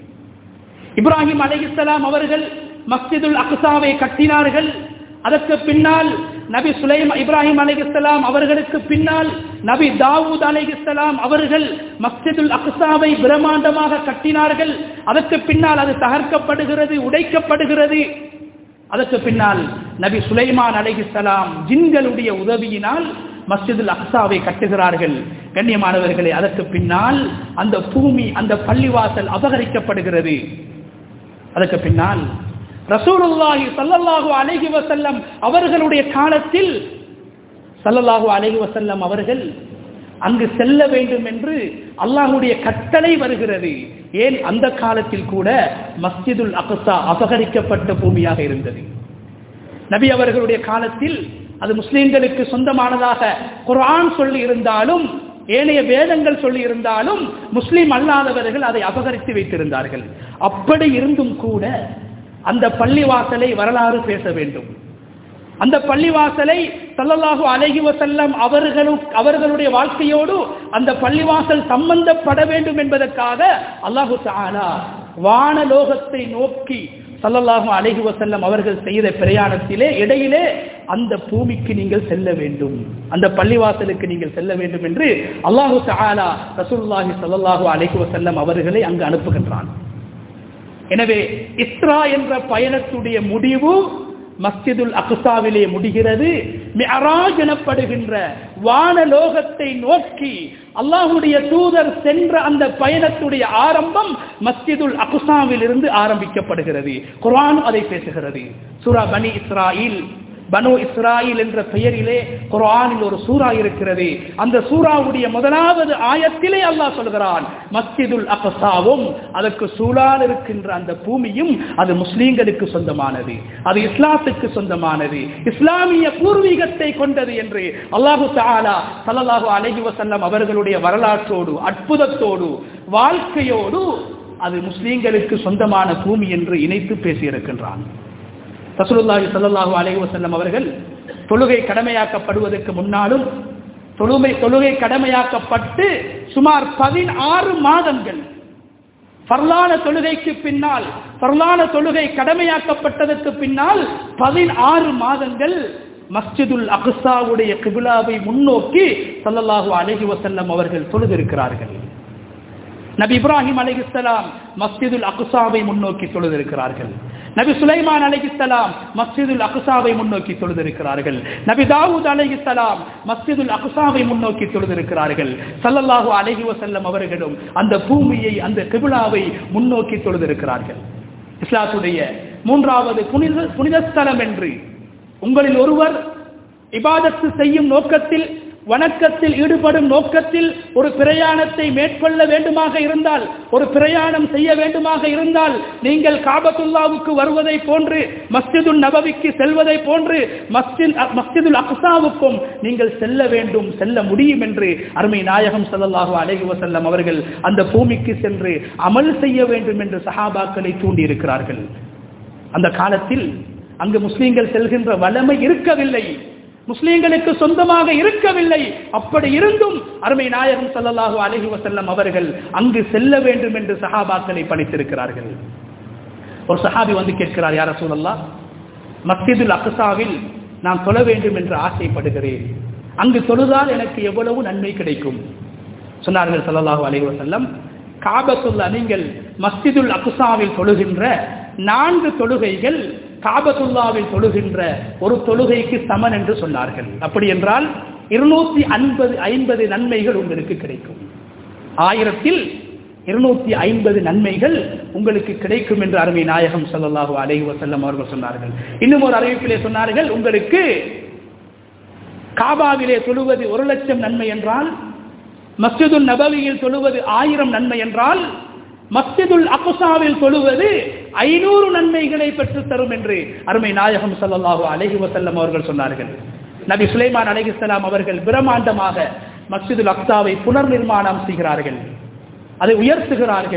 இப்ராஹிம் அலைஹிஸ்ஸலாம் அவர்கள் மஸ்ஜிதுல் அக்ஸாவை கட்டினார்கள் அதற்கு பின்னால் நபி சுலைம் இப்ராஹிம் அலைஹிஸ்ஸலாம் அவர்களுக்கு பின்னால் நபி தாவூத் அலைஹிஸ்ஸலாம் அவர்கள் மஸ்ஜிதுல் அக்ஸாவை பிரம்மாண்டமாக கட்டினார்கள் அதற்கு பின்னால் அது தகர்க்கப்படுகிறது உடைக்கப்படுகிறது அதற்கு பின்னால் நபி சுலைமான் அலைஹிஸ்ஸலாம் ஜின்களுடைய உதவியினால் மஸ்ஜிதுல் அக்ஸாவை கட்டுகிறார்கள் கண்ணியமானவர்களே அதற்கு பின்னால் அந்த பூமி அந்த பள்ளிவாசல் அபகரிக்கப்படுகிறது அதற்கு பின்னால் ரசூலுல்லாஹி ஸல்லல்லாஹு அலைஹி வஸல்லம் அவர்களுடைய காலத்தில் ஸல்லல்லாஹு அலைஹி வஸல்லம் அவர்கள் அங்கு செல்ல வேண்டும் என்று அல்லாஹ்வுடைய கட்டளை வருகிறது ஏன் அந்த காலத்தில் கூட மஸ்ஜிதுல் அக்ஸா அபகரிக்கப்பட்ட பூமியாக இருந்தது நபி அவர்களுடைய காலத்தில் அது முஸ்லிம்களுக்கு சொந்தமானதாக குர்ஆன் சொல்லி இருந்தாலும் ஏனைய வேதங்கள் சொல்லி இருந்தாலும் முஸ்லிம் அல்லாதவர்கள் அதை அபகரித்து வைத்திருந்தார்கள் அப்படி இருந்தும் கூட அந்த பள்ளிவாசலை வரலாறு பேச வேண்டும் அந்த பள்ளிவாசலை சல்லல்லாஹு அலைஹி வஸல்லம் அவர்களும் அவர்களுடைய வாழ்க்கையோடு அந்த பள்ளிவாசல் சம்பந்தப்பட வேண்டும் என்பதற்காக அல்லாஹு தஆலா வானலோகத்தை நோக்கி சல்லல்லாஹு அலைஹி வஸல்லம் அவர்கள் செய்த பிரயாணத்திலே இடையிலே அந்த பூமிக்கு நீங்கள் செல்ல வேண்டும் அந்த பள்ளிவாசலுக்கு நீங்கள் செல்ல வேண்டும் என்று அல்லாஹு தஆலா ரசூலுல்லாஹி ஸல்லல்லாஹு அலைஹி வஸல்லம் அவர்களை அங்கு அனுப்புகின்றான் எனவே இஸ்ரா என்ற பயணத்துடைய முடிவு மஸ்ஜிதுல் அக்ஸாவிலே முடிகிறது மிஅராஜ் எனப்படுகின்ற வானலோகத்தை நோக்கி அல்லாஹுடைய தூதர் சென்ற அந்த பயணத்துடைய ஆரம்பம் மஸ்ஜிதுல் அக்ஸாவில் இருந்து ஆரம்பிக்கப்படுகிறது குர்ஆன் அதை பேசுகிறது சூரா பனி இஸ்ராயில் பனு இஸ்ராயில் என்ற பெயரிலே குர்ஆனில் ஒரு சூரா இருக்கிறது அந்த சூராவுடைய முதலாவது ஆயத்திலே அல்லாஹ் சொல்கிறான் மஸ்ஜிதுல் அக்ஸாவும் அதற்கு சூழால் இருக்கின்ற அந்த பூமியும் அது முஸ்லீம்களுக்கு சொந்தமானது அது இஸ்லாத்துக்கு சொந்தமானது இஸ்லாமிய பூர்வீகத்தை கொண்டது என்று அல்லாஹு தஆலா ஸல்லல்லாஹு அலைஹி வஸல்லம் அவர்களுடைய வரலாற்றோடு அற்புதத்தோடு வாழ்க்கையோடு அது முஸ்லீம்களுக்கு சொந்தமான பூமி என்று இணைத்து பேசியிருக்கின்றான் ரசூலுல்லாஹி ஸல்லல்லாஹு அலைஹி வஸல்லம் அவர்கள் தொழுகை கடமையாக்கப்படுவதற்கு முன்னாலும் தொழுமை தொழுகை கடமையாக்கப்பட்டு சுமார் பதினாறு மாதங்கள் பர்லான தொழுகைக்கு பின்னால் பர்லான தொழுகை கடமையாக்கப்பட்டதற்கு பின்னால் பதினாறு மாதங்கள் மஸ்ஜிதுல் அக்ஸாவுடைய கிபிலாவை முன்னோக்கி ஸல்லல்லாஹு அலைஹி வஸல்லம் அவர்கள் தொழுதிருக்கிறார்கள் நபி இப்ராஹிம் அலைஹிஸ்ஸலாம் மஸ்ஜிதுல் அக்ஸாவை முன்னோக்கி தொழுதிருக்கிறார்கள் நபி சுலைமான் அலைஹிஸ்ஸலாம் மஸ்ஜிதுல் அக்ஸாவை முன்னோக்கி தொழுதிருக்கிறார்கள் நபி தாவூத் அலைஹிஸ்ஸலாம் மஸ்ஜிதுல் அக்ஸாவை முன்னோக்கி தொழுதிருக்கிறார்கள் ஸல்லல்லாஹு அலைஹி வஸல்லம் அவர்களும் அந்த பூமியை அந்த கிபிலாவை முன்னோக்கி தொழுதிருக்கிறார்கள் இஸ்லாத்துடைய மூன்றாவது புனித புனித ஸ்தலம் என்று உங்களில் ஒருவர் இபாதத்து செய்யும் நோக்கத்தில் வணக்கத்தில் ஈடுபடும் நோக்கத்தில் ஒரு பிரயாணத்தை மேற்கொள்ள வேண்டுமாக இருந்தால் ஒரு பிரயாணம் செய்ய வேண்டுமாக இருந்தால் நீங்கள் காபத்துல்லாவுக்கு வருவதை போன்று மஸ்ஜிதுல் நபவிக்கு செல்வதை போன்று மஸ்ஜித் மஸ்ஜிதுல் அக்ஸாவுக்கும் நீங்கள் செல்ல வேண்டும் செல்ல முடியும் என்று அருமை நாயகம் ஸல்லல்லாஹு அலைஹி வஸல்லம் அவர்கள் அந்த பூமிக்கு சென்று அமல் செய்ய வேண்டும் என்று சஹாபாக்களை தூண்டி இருக்கிறார்கள் அந்த காலத்தில் அங்கு முஸ்லீம்கள் செல்கின்ற வளமை இருக்கவில்லை முஸ்லீம்களுக்கு சொந்தமாக இருக்கவில்லை அப்படி இருந்தும் அருமை நாயகம் ஸல்லல்லாஹு அலைஹி வஸல்லம் அவர்கள் அங்கு செல்ல வேண்டும் என்று சஹாபாக்களை பணித்திருக்கிறார்கள் ஒரு சஹாபி வந்து கேட்கிறார் யார் ரசூலல்லாஹ் மஸ்ஜிதுல் அக்ஸாவில் நான் தொழ வேண்டும் என்று ஆசைப்படுகிறேன் அங்கு தொழுதால் எனக்கு எவ்வளவு நன்மை கிடைக்கும் சொன்னார்கள் ஸல்லல்லாஹு அலைஹி வஸல்லம் காபத்துல்லா நீங்கள் மஸ்ஜிதுல் அக்ஸாவில் தொழுகின்ற நான்கு தொழுகைகள் காபத்துல்லாவில் தொழுகின்ற ஒரு தொழுகைக்கு சமன் என்று சொன்னார்கள் அப்படி என்றால் இருநூத்தி ஐம்பது ஐம்பது நன்மைகள் உங்களுக்கு கிடைக்கும் ஆயிரத்தில் இருநூத்தி ஐம்பது நன்மைகள் உங்களுக்கு கிடைக்கும் என்று அருமை நாயகம் ஸல்லல்லாஹு அலைஹி வஸல்லம் அவர்கள் சொன்னார்கள் இன்னும் ஒரு அறிவிப்பிலே சொன்னார்கள் உங்களுக்கு காபாவிலே தொழுவது ஒரு லட்சம் நன்மை என்றால் மஸ்ஜிதுல் நபவியில் தொழுவது ஆயிரம் நன்மை என்றால் மஸ்ஜிதுல் அக்ஸாவில் தொழுவது ஐநூறு நன்மைகளை பெற்று தரும் என்று அருமை நாயகம் ஸல்லல்லாஹு அலைஹி வஸல்லம் அவர்கள் சொன்னார்கள் நபி சுலைமான் அலைஹிஸ்ஸலாம் அவர்கள் பிரம்மாண்டமாக மஸ்ஜிதுல் அக்ஸாவை புனர் நிர்மாணம் செய்கிறார்கள் அதை உயர்த்துகிறார்கள்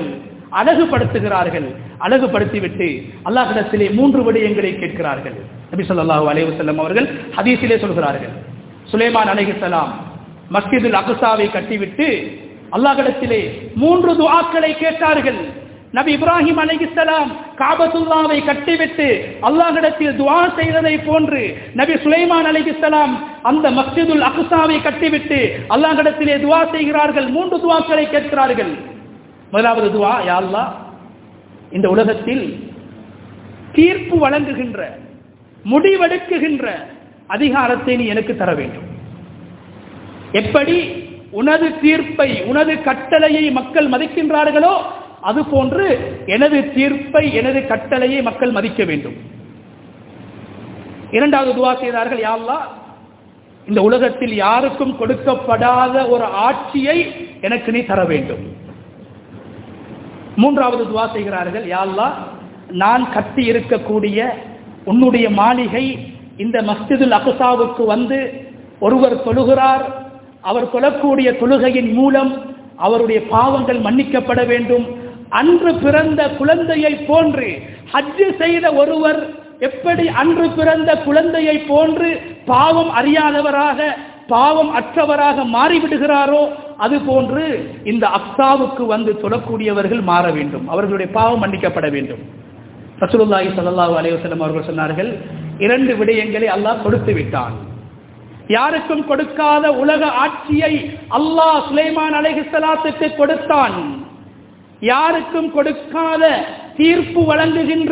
அழகுபடுத்துகிறார்கள் அழகுபடுத்திவிட்டு அல்லாஹ்விடத்திலே மூன்று விடயங்களை கேட்கிறார்கள் நபி ஸல்லல்லாஹு அலைஹி வஸல்லம் அவர்கள் ஹதீஸிலே சொல்கிறார்கள் சுலைமான் அலைஹிஸ்ஸலாம் மஸ்ஜிதுல் அக்ஸாவை கட்டிவிட்டு அல்லாஹ்விடத்திலே மூன்று துஆக்களை கேட்டார்கள் நபி இப்ராஹிம் அலைஹிஸ்ஸலாம் காபத்துல்லாவை கட்டிவிட்டு அல்லாஹ்விடத்தில் துஆ செய்ததை போன்று நபி சுலைமான் அலைஹிஸ்ஸலாம் அந்த மஸ்ஜிதுல் அக்ஸாவை கட்டிவிட்டு அல்லாஹ்விடத்திலே துஆ செய்கிறார்கள் மூன்று துஆக்களை கேட்கிறார்கள் முதலாவது துஆ யா அல்லாஹ் இந்த உலகத்தில் தீர்ப்பு வழங்குகின்ற முடிவெடுக்குகின்ற அதிகாரத்தை நீ எனக்கு தர வேண்டும் எப்படி உனது தீர்ப்பை உனது கட்டளையை மக்கள் மதிக்கின்றார்களோ அதுபோன்று எனது தீர்ப்பை எனது கட்டளையை மக்கள் மதிக்க வேண்டும் இரண்டாவது துவா செய்தார்கள் யா அல்லாஹ் இந்த உலகத்தில் யாருக்கும் கொடுக்கப்படாத ஒரு ஆட்சியை எனக்கு நீ தர வேண்டும் மூன்றாவது துவா செய்கிறார்கள் யா அல்லாஹ் நான் கட்டி இருக்கக்கூடிய உன்னுடைய மாளிகை இந்த மஸ்ஜிதுல் அக்ஸாவுக்கு வந்து ஒருவர் தொழுகிறார் அவர் தொழக்கூடிய தொழுகையின் மூலம் அவருடைய பாவங்கள் மன்னிக்கப்பட வேண்டும் அன்று பிறந்த குழந்தையை போன்று ஹஜ்ஜு செய்த ஒருவர் எப்படி அன்று பிறந்த குழந்தையை போன்று பாவம் அறியாதவராக பாவம் அற்றவராக மாறிவிடுகிறாரோ அது போன்று இந்த அக்ஸாவுக்கு வந்து தொழக்கூடியவர்கள் மாற வேண்டும் அவர்களுடைய பாவம் மன்னிக்கப்பட வேண்டும் ரசூலுல்லாஹி ஸல்லல்லாஹு அலைஹி வஸல்லம் அவர்கள் சொன்னார்கள் இரண்டு விடயங்களை அல்லாஹ் கொடுத்து விட்டான் யாருக்கும் கொடுக்காத உலக ஆட்சியை அல்லாஹ் சுலைமான் அலைஹிஸ்ஸலாத்துக்கு கொடுத்தான் யாருக்கும் கொடுக்காத தீர்ப்பு வழங்குகின்ற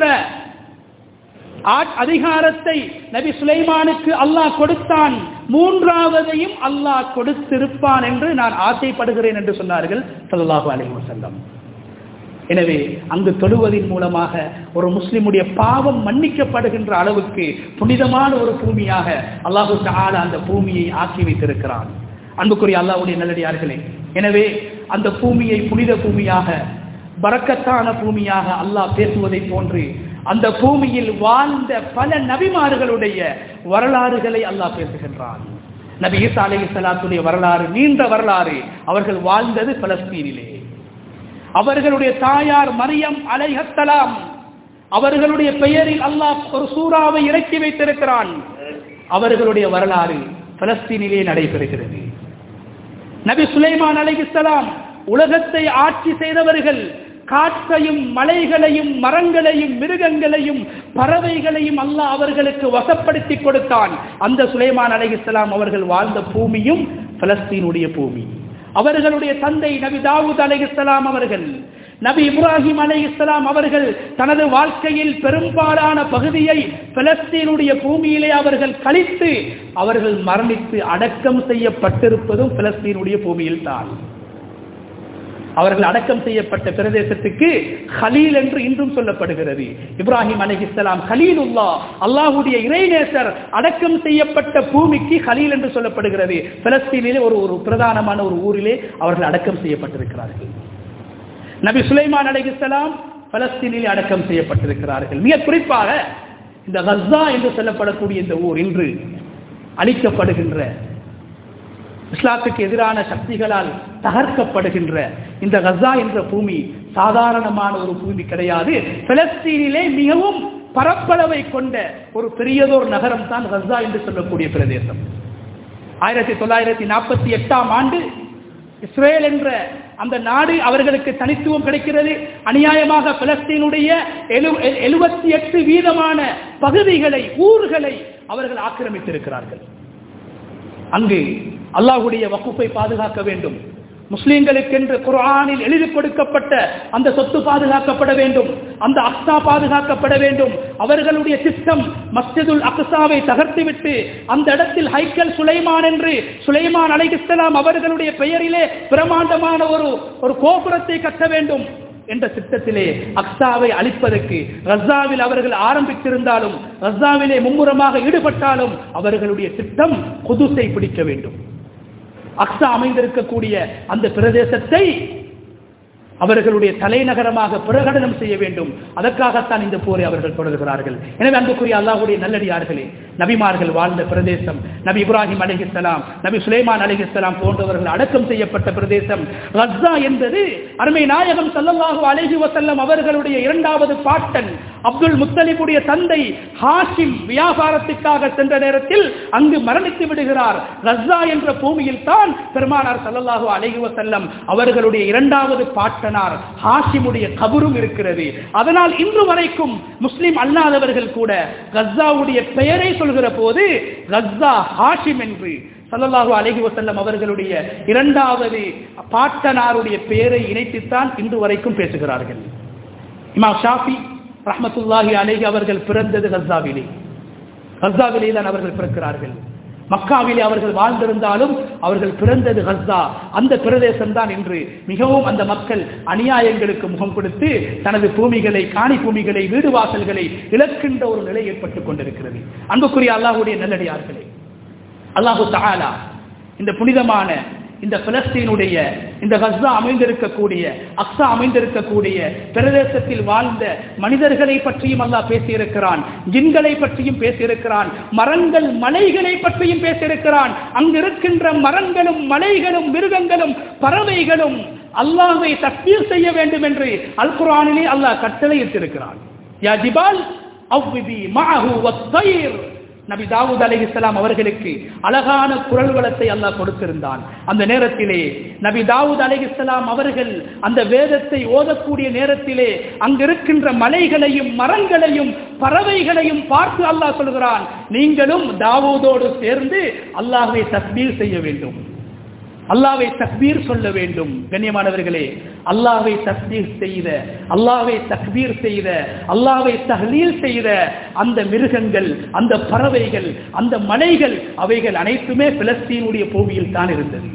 அதிகாரத்தை நபி சுலைமானுக்கு அல்லாஹ் கொடுத்தான் மூன்றாவதையும் அல்லாஹ் கொடுத்திருப்பான் என்று நான் ஆசைப்படுகிறேன் என்று சொன்னார்கள் ஸல்லல்லாஹு அலைஹி வஸல்லம் எனவே அங்கு தொழுவதின் மூலமாக ஒரு முஸ்லிமுடைய பாவம் மன்னிக்கப்படுகின்ற அளவுக்கு புனிதமான ஒரு பூமியாக அல்லாஹு தஆலா அந்த பூமியை ஆக்கி வைத்திருக்கிறான் அன்புக்குரிய அல்லாஹ்வுடைய நல்லடியார்களே எனவே அந்த பூமியை புனித பூமியாக பரக்கத்தான பூமியாக அல்லாஹ் பேசுவதை போன்று அந்த பூமியில் வாழ்ந்த பல நபிமார்களுடைய வரலாறுகளை அல்லாஹ் பேசுகின்றான் நபி ஈசா அலைஹிஸ்ஸலாத்துடைய வரலாறு நீண்ட வரலாறு அவர்கள் வாழ்ந்தது பலஸ்தீனிலே அவர்களுடைய தாயார் மரியம் அலைஹத்தலாம் அவர்களுடைய பெயரில் அல்லாஹ் ஒரு சூறாவை இறக்கி வைத்திருக்கிறான் அவர்களுடைய வரலாறு பலஸ்தீனிலே நடைபெறுகிறது நபி சுலைமான் அலைஹிஸ்ஸலாம் உலகத்தை ஆட்சி செய்தவர்கள் காற்றையும் மலைகளையும் மரங்களையும் மிருகங்களையும் பறவைகளையும் அல்லாஹ் அவர்களுக்கு வசப்படுத்தி கொடுத்தான் அந்த சுலைமான் அலைஹிஸ்ஸலாம் அவர்கள் வாழ்ந்த பூமியும் பலஸ்தீனுடைய பூமி அவர்களுடைய தந்தை நபி தாவூத் அலைஹிஸ்ஸலாம் அவர்கள் நபி இப்ராஹிம் அலைஹிஸ்ஸலாம் அவர்கள் தனது வாழ்க்கையில் பெரும்பாலான பகுதியை பிலஸ்தீனுடைய பூமியிலே அவர்கள் கழித்து அவர்கள் மரணித்து அடக்கம் செய்யப்பட்டிருப்பதும் பிலஸ்தீனுடைய பூமியில் தான் அவர்கள் அடக்கம் செய்யப்பட்ட பிரதேசத்துக்கு ஹலீல் என்று இன்றும் சொல்லப்படுகிறது இப்ராஹிம் அலைஹிஸ்ஸலாம் ஹலீலுல்லா அல்லாஹ்வுடைய இறைநேசர் அடக்கம் செய்யப்பட்ட பூமிக்கு ஹலீல் என்று சொல்லப்படுகிறது பிலஸ்தீனிலே ஒரு ஒரு பிரதானமான ஒரு ஊரிலே அவர்கள் அடக்கம் செய்யப்பட்டிருக்கிறார்கள் நபி சுலைமான் அலைஹிஸ்ஸலாம் பலஸ்தீனிலே அடக்கம் செய்யப்பட்டிருக்கிறார்கள் மிக குறிப்பாக இந்த கஸ்ஸா என்று சொல்லப்படக்கூடிய இந்த ஊர் இன்று அழிக்கப்படுகின்ற இஸ்லாத்துக்கு எதிரான சக்திகளால் தகர்க்கப்படுகின்ற இந்த கஸ்ஸா என்ற பூமி சாதாரணமான ஒரு பூமி கிடையாது பிலஸ்தீனிலே மிகவும் பரப்பளவை கொண்ட ஒரு பெரியதொரு நகரம் தான் கஸ்ஸா என்று சொல்லக்கூடிய பிரதேசம் ஆயிரத்தி தொள்ளாயிரத்தி நாற்பத்தி எட்டாம் ஆண்டு இஸ்ரேல் என்ற அந்த நாடு அவர்களுக்கு தனித்துவம் கிடைக்கிறது அநியாயமாக பிலஸ்தீனுடைய எழுபத்தி எட்டு வீதமான பகுதிகளை ஊர்களை அவர்கள் ஆக்கிரமித்திருக்கிறார்கள் அங்கு அல்லாஹுடைய வகுப்பை பாதுகாக்க வேண்டும் முஸ்லிம்களுக்கென்று குர்ஆனில் எழுதி கொடுக்கப்பட்ட அந்த சொத்து பாதுகாக்கப்பட வேண்டும் அந்த அக்ஸா பாதுகாக்கப்பட வேண்டும் அவர்களுடைய திட்டம் மஸ்ஜிதுல் அக்ஸாவை தகர்த்துவிட்டு அந்த இடத்தில் ஹைக்கல் சுலைமான் என்று சுலைமான் அலைஹிஸ்ஸலாம் அவர்களுடைய பெயரிலே பிரமாண்டமான ஒரு ஒரு கோபுரத்தை கட்ட வேண்டும் என்ற திட்டத்திலே அக்ஸாவை அழிப்பதற்கு ரஸ்ஸாவில் அவர்கள் ஆரம்பித்திருந்தாலும் ரஸ்ஸாவிலே மும்முரமாக ஈடுபட்டாலும் அவர்களுடைய திட்டம் குதுசை பிடிக்க வேண்டும் அக்ஸா அமைந்திருக்கக்கூடிய அந்த பிரதேசத்தை அவர்களுடைய தலைநகரமாக பிரகடனம் செய்ய வேண்டும் அதற்காகத்தான் இந்த போரை அவர்கள் தொடர்கிறார்கள் எனவே அன்புக்குரிய அல்லாஹுடைய நல்லடியார்களே நபிமார்கள் வாழ்ந்த பிரதேசம் நபி இப்ராஹிம் அலிஹிஸ்லாம் நபி சுலைமான் அலிஹிஸ்லாம் போன்றவர்கள் அடக்கம் செய்யப்பட்ட பிரதேசம் ரஸ்ஸா என்பது அருமை நாயகம் சல்லல்லாஹு அலைஹி வசல்லம் அவர்களுடைய இரண்டாவது பாட்டன் அப்துல் முத்தலிபுடைய தந்தை ஹாஷிம் வியாபாரத்துக்காக சென்ற நேரத்தில் அங்கு மரணித்து விடுகிறார் ரஸ்ஸா என்ற பூமியில் தான் பெருமானார் சல்லல்லாஹு அலைஹி வசல்லம் அவர்களுடைய இரண்டாவது பாட்டனார் ஹாஷிமுடைய கபரும் இருக்கிறது அதனால் இன்று வரைக்கும் முஸ்லிம் அல்லாதவர்கள் கூட கஸ்ஸாவுடைய பெயரை சொல்கிற போது கஸ்ஸா ஹாஷிம் என்று சல்லல்லாஹு அலைஹி வசல்லம் அவர்களுடைய இரண்டாவது பாட்டனாருடைய பெயரை இணைத்துத்தான் இன்று வரைக்கும் பேசுகிறார்கள் இமாம் ஷாஃபி ரஹமத்துல்லாஹி அலைஹி அவர்கள் பிறந்தது கஸ்ஸாவிலே கஸ்ஸாவிலே தான் அவர்கள் பிறக்கிறார்கள் மக்காவிலே அவர்கள் வாழ்ந்திருந்தாலும் அவர்கள் பிறந்தது ஹஸ்ஸா அந்த பிரதேசம் தான் இன்று மிகவும் அந்த மக்கள் அநியாயங்களுக்கு முகம் கொடுத்து தனது பூமிகளை காணி பூமிகளை வீடு வாசல்களை இழக்கின்ற ஒரு நிலை ஏற்பட்டுக் கொண்டிருக்கிறது அன்புக்குரிய அல்லாஹுடைய நல்லடியார்களே அல்லாஹு தஆலா இந்த புனிதமான இந்த பிலஸ்தீனுடைய இந்த கஸ்ஸா அமைந்திருக்கக்கூடிய அக்ஸா அமைந்திருக்கக்கூடிய பிரதேசத்தில் வாழ்ந்த மனிதர்களை பற்றியும் அல்லாஹ் பேசியிருக்கிறான் ஜின்களை பற்றியும் பேசியிருக்கிறான் மரங்கள் மலைகளை பற்றியும் பேசியிருக்கிறான் அங்கு இருக்கின்ற மரங்களும் மலைகளும் மிருகங்களும் பறவைகளும் அல்லாஹ்வை தக்பீர் செய்ய வேண்டும் என்று அல் குர்ஆனிலே அல்லாஹ் கட்டளையிட்டிருக்கிறான் யா ஜிபால் அவ்விபி மஅஹு வத்தயிர் நபி தாவூத் அலைஹிஸ்ஸலாம் அவர்களுக்கு அழகான குரல் வளத்தை அல்லாஹ் கொடுத்திருந்தான் அந்த நேரத்திலே நபி தாவூத் அலைஹிஸ்ஸலாம் அவர்கள் அந்த வேதத்தை ஓதக்கூடிய நேரத்திலே அங்கிருக்கின்ற மலைகளையும் மரங்களையும் பறவைகளையும் பார்த்து அல்லாஹ் சொல்கிறான் நீங்களும் தாவூதோடு சேர்ந்து அல்லாஹ்வை தஸ்பீர் செய்ய வேண்டும் அல்லாவை தக்பீர் சொல்ல வேண்டும் கண்ணியமானவர்களே அல்லாவை தஸ்பீர் செய்த அல்லாவை தக்பீர் செய்த அல்லாவை தஹ்லீல் செய்த அந்த மிருகங்கள் அந்த பறவைகள் அந்த மலைகள் அவைகள் அனைத்துமே பிலஸ்தீனுடைய பூமியில் தான் இருந்தது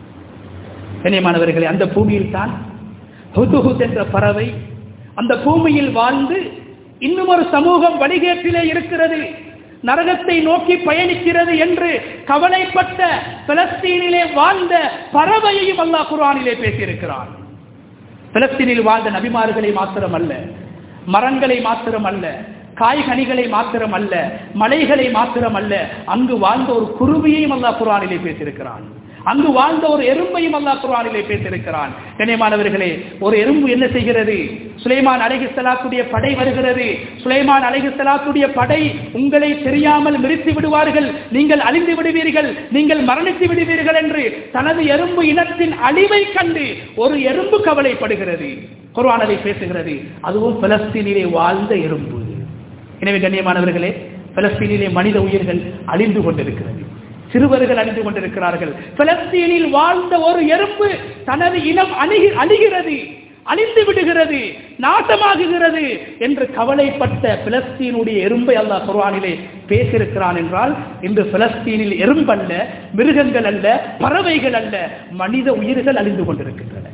கண்ணியமானவர்களே அந்த பூமியில் தான் ஹுதுஹுத் என்ற பறவை அந்த பூமியில் வாழ்ந்து இன்னும் ஒரு சமூகம் வழிகேட்டிலே இருக்கிறது நரகத்தை நோக்கி பயணிக்கிறது என்று கவலைப்பட்ட பிலஸ்தீனிலே வாழ்ந்த பறவையையும் அல்லாஹ் குர்ஆனிலே பேசியிருக்கிறான் பிலஸ்தீனில் வாழ்ந்த நபிமார்களை மாத்திரம் அல்ல மரங்களை மாத்திரம் அல்ல காய்கனிகளை மாத்திரம் அல்ல மலைகளை மாத்திரம் அல்ல அங்கு வாழ்ந்த ஒரு குருவியையும் அல்லாஹ் குர்ஆனிலே பேசியிருக்கிறான் அங்கு வாழ்ந்த ஒரு எறும்பையும் அல்லாஹ் குர்ஆனிலே பேசியிருக்கிறான் கண்ணியமானவர்களே ஒரு எறும்பு என்ன செய்கிறது சுலைமான் அலைஹிஸ்ஸலாத்துடைய படை வருகிறது சுலைமான் அலைஹிஸ்ஸலாத்துடைய படை உங்களை தெரியாமல் மிரித்து விடுவார்கள் நீங்கள் அழிந்து விடுவீர்கள் நீங்கள் மரணித்து விடுவீர்கள் என்று தனது எறும்பு இனத்தின் அழிவை கண்டு ஒரு எறும்பு கவலைப்படுகிறது குர்ஆன் அதை பேசுகிறது அதுவும் பலஸ்தீனிலே வாழ்ந்த எறும்பு எனவே கண்ணியமானவர்களே பலஸ்தீனிலே மனித உயிர்கள் அழிந்து கொண்டிருக்கிறது சிறுவர்கள் அழிந்து கொண்டிருக்கிறார்கள் பிலஸ்தீனில் வாழ்ந்த ஒரு எறும்பு தனது இனம் அணுகி அழிகிறது அழிந்து விடுகிறது நாட்டமாகுகிறது என்று கவலைப்பட்ட பிலஸ்தீனுடைய எறும்பை அல்லாஹ் குர்ஆனிலே பேசியிருக்கிறான் என்றால் இன்று பிலஸ்தீனில் எறும்பல்ல மிருகங்கள் அல்ல பறவைகள் அல்ல மனித உயிர்கள் அழிந்து கொண்டிருக்கின்றன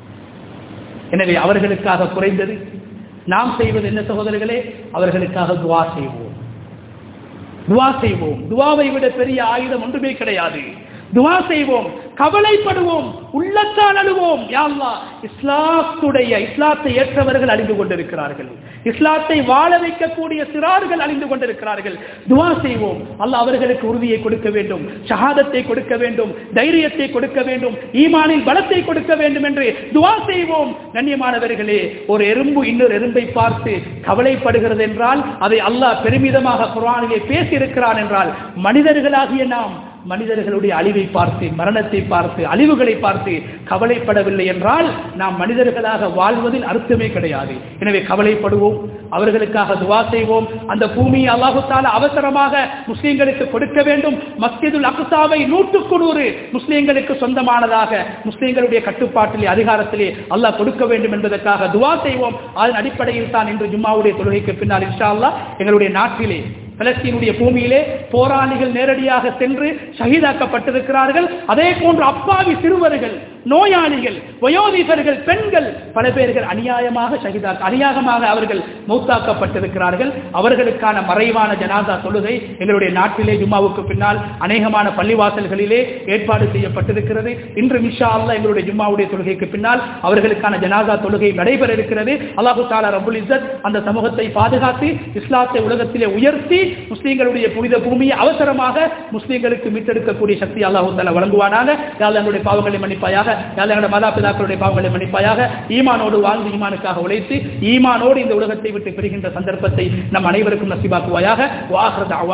எனவே அவர்களுக்காக குறைந்தது நாம் செய்வது என்ன சகோதரர்களே அவர்களுக்காக துவா செய்வோம் துவா செய்வோம் துவாவை விட பெரிய ஆயுதம் ஒன்றுமே கிடையாது துவா செய்வோம் கவலைப்படுவோம் உள்ளத்தால் அழுவோம் யாழ்லா இஸ்லாத்துடைய இஸ்லாத்தை ஏற்றவர்கள் அழிந்து கொண்டிருக்கிறார்கள் இஸ்லாத்தை வாழ வைக்கக்கூடிய சிறார்கள் அழிந்து கொண்டிருக்கிறார்கள் துவா செய்வோம் அல்லாஹ் அவர்களுக்கு உறுதியை கொடுக்க வேண்டும் ஷஹாதத்தை கொடுக்க வேண்டும் தைரியத்தை கொடுக்க வேண்டும் ஈமானின் பலத்தை கொடுக்க வேண்டும் என்று துவா செய்வோம் கண்ணியமானவர்களே ஒரு எறும்பு இன்னொரு எறும்பை பார்த்து கவலைப்படுகிறது என்றால் அதை அல்லாஹ் பெருமிதமாக குரானிலே பேசியிருக்கிறான் என்றால் மனிதர்களாகிய நாம் மனிதர்களுடைய அழிவை பார்த்து மரணத்தை பார்த்து அழிவுகளை பார்த்து கவலைப்படவில்லை என்றால் நாம் மனிதர்களாக வாழ்வதில் அர்த்தமே கிடையாது எனவே கவலைப்படுவோம் அவர்களுக்காக துவா செய்வோம் அந்த பூமியை அல்லாஹுத்தால அவசரமாக முஸ்லிம்களுக்கு கொடுக்க வேண்டும் மஸ்ஜிதுல் அக்சாவை நூற்றுக்கு நூறு முஸ்லிம்களுக்கு சொந்தமானதாக முஸ்லிம்களுடைய கட்டுப்பாட்டிலே அதிகாரத்திலே அல்லாஹ் கொடுக்க வேண்டும் என்பதற்காக துவா செய்வோம் அதன் அடிப்படையில் தான் இன்று ஜும்மாவுடைய தொழுகைக்கு பின்னால் இன்ஷா அல்லாஹ் எங்களுடைய நாட்டிலே பலஸ்தீனுடைய பூமியிலே போராளிகள் நேரடியாக சென்று ஷஹீதாக்கப்பட்டிருக்கிறார்கள் அதே போன்று அப்பாவி சிறுவர்கள் நோயாளிகள் வயோதிபர்கள் பெண்கள் பல பேர்கள் அநியாயமாக ஷஹிதா அநியாயமாக அவர்கள் மௌத்தாக்கப்பட்டிருக்கிறார்கள் அவர்களுக்கான மறைவான ஜனாதா தொழுகை எங்களுடைய நாட்டிலே ஜும்மாவுக்கு பின்னால் அநேகமான பள்ளிவாசல்களிலே ஏற்பாடு செய்யப்பட்டிருக்கிறது இன்று மிஷா அல்லா எங்களுடைய ஜும்மாவுடைய தொழுகைக்கு பின்னால் அவர்களுக்கான ஜனாதா தொழுகை நடைபெற இருக்கிறது அல்லாஹு தாலா ரபுல் இஸ்ஸத் அந்த சமூகத்தை பாதுகாத்து இஸ்லாத்தை உலகத்திலே உயர்த்தி முஸ்லீம்களுடைய புனித பூமியை அவசரமாக முஸ்லீம்களுக்கு மீட்டெடுக்கக்கூடிய சக்தி அல்லாஹு தாலா வழங்குவானாக யாழ் எங்களுடைய பாவங்களை மன்னிப்பாயாக யாழ் எங்களுடைய மாதாபிதாக்களுடைய பாவங்களை மன்னிப்பாயாக ஈமானோடு வாழ்ந்து ஈமானுக்காக உழைத்து ஈமானோடு இந்த உலகத்தை விட்டு பெறுகின்ற சந்தர்ப்பத்தை நம் அனைவருக்கும் நசிபாக்குவாயாக வாஹர்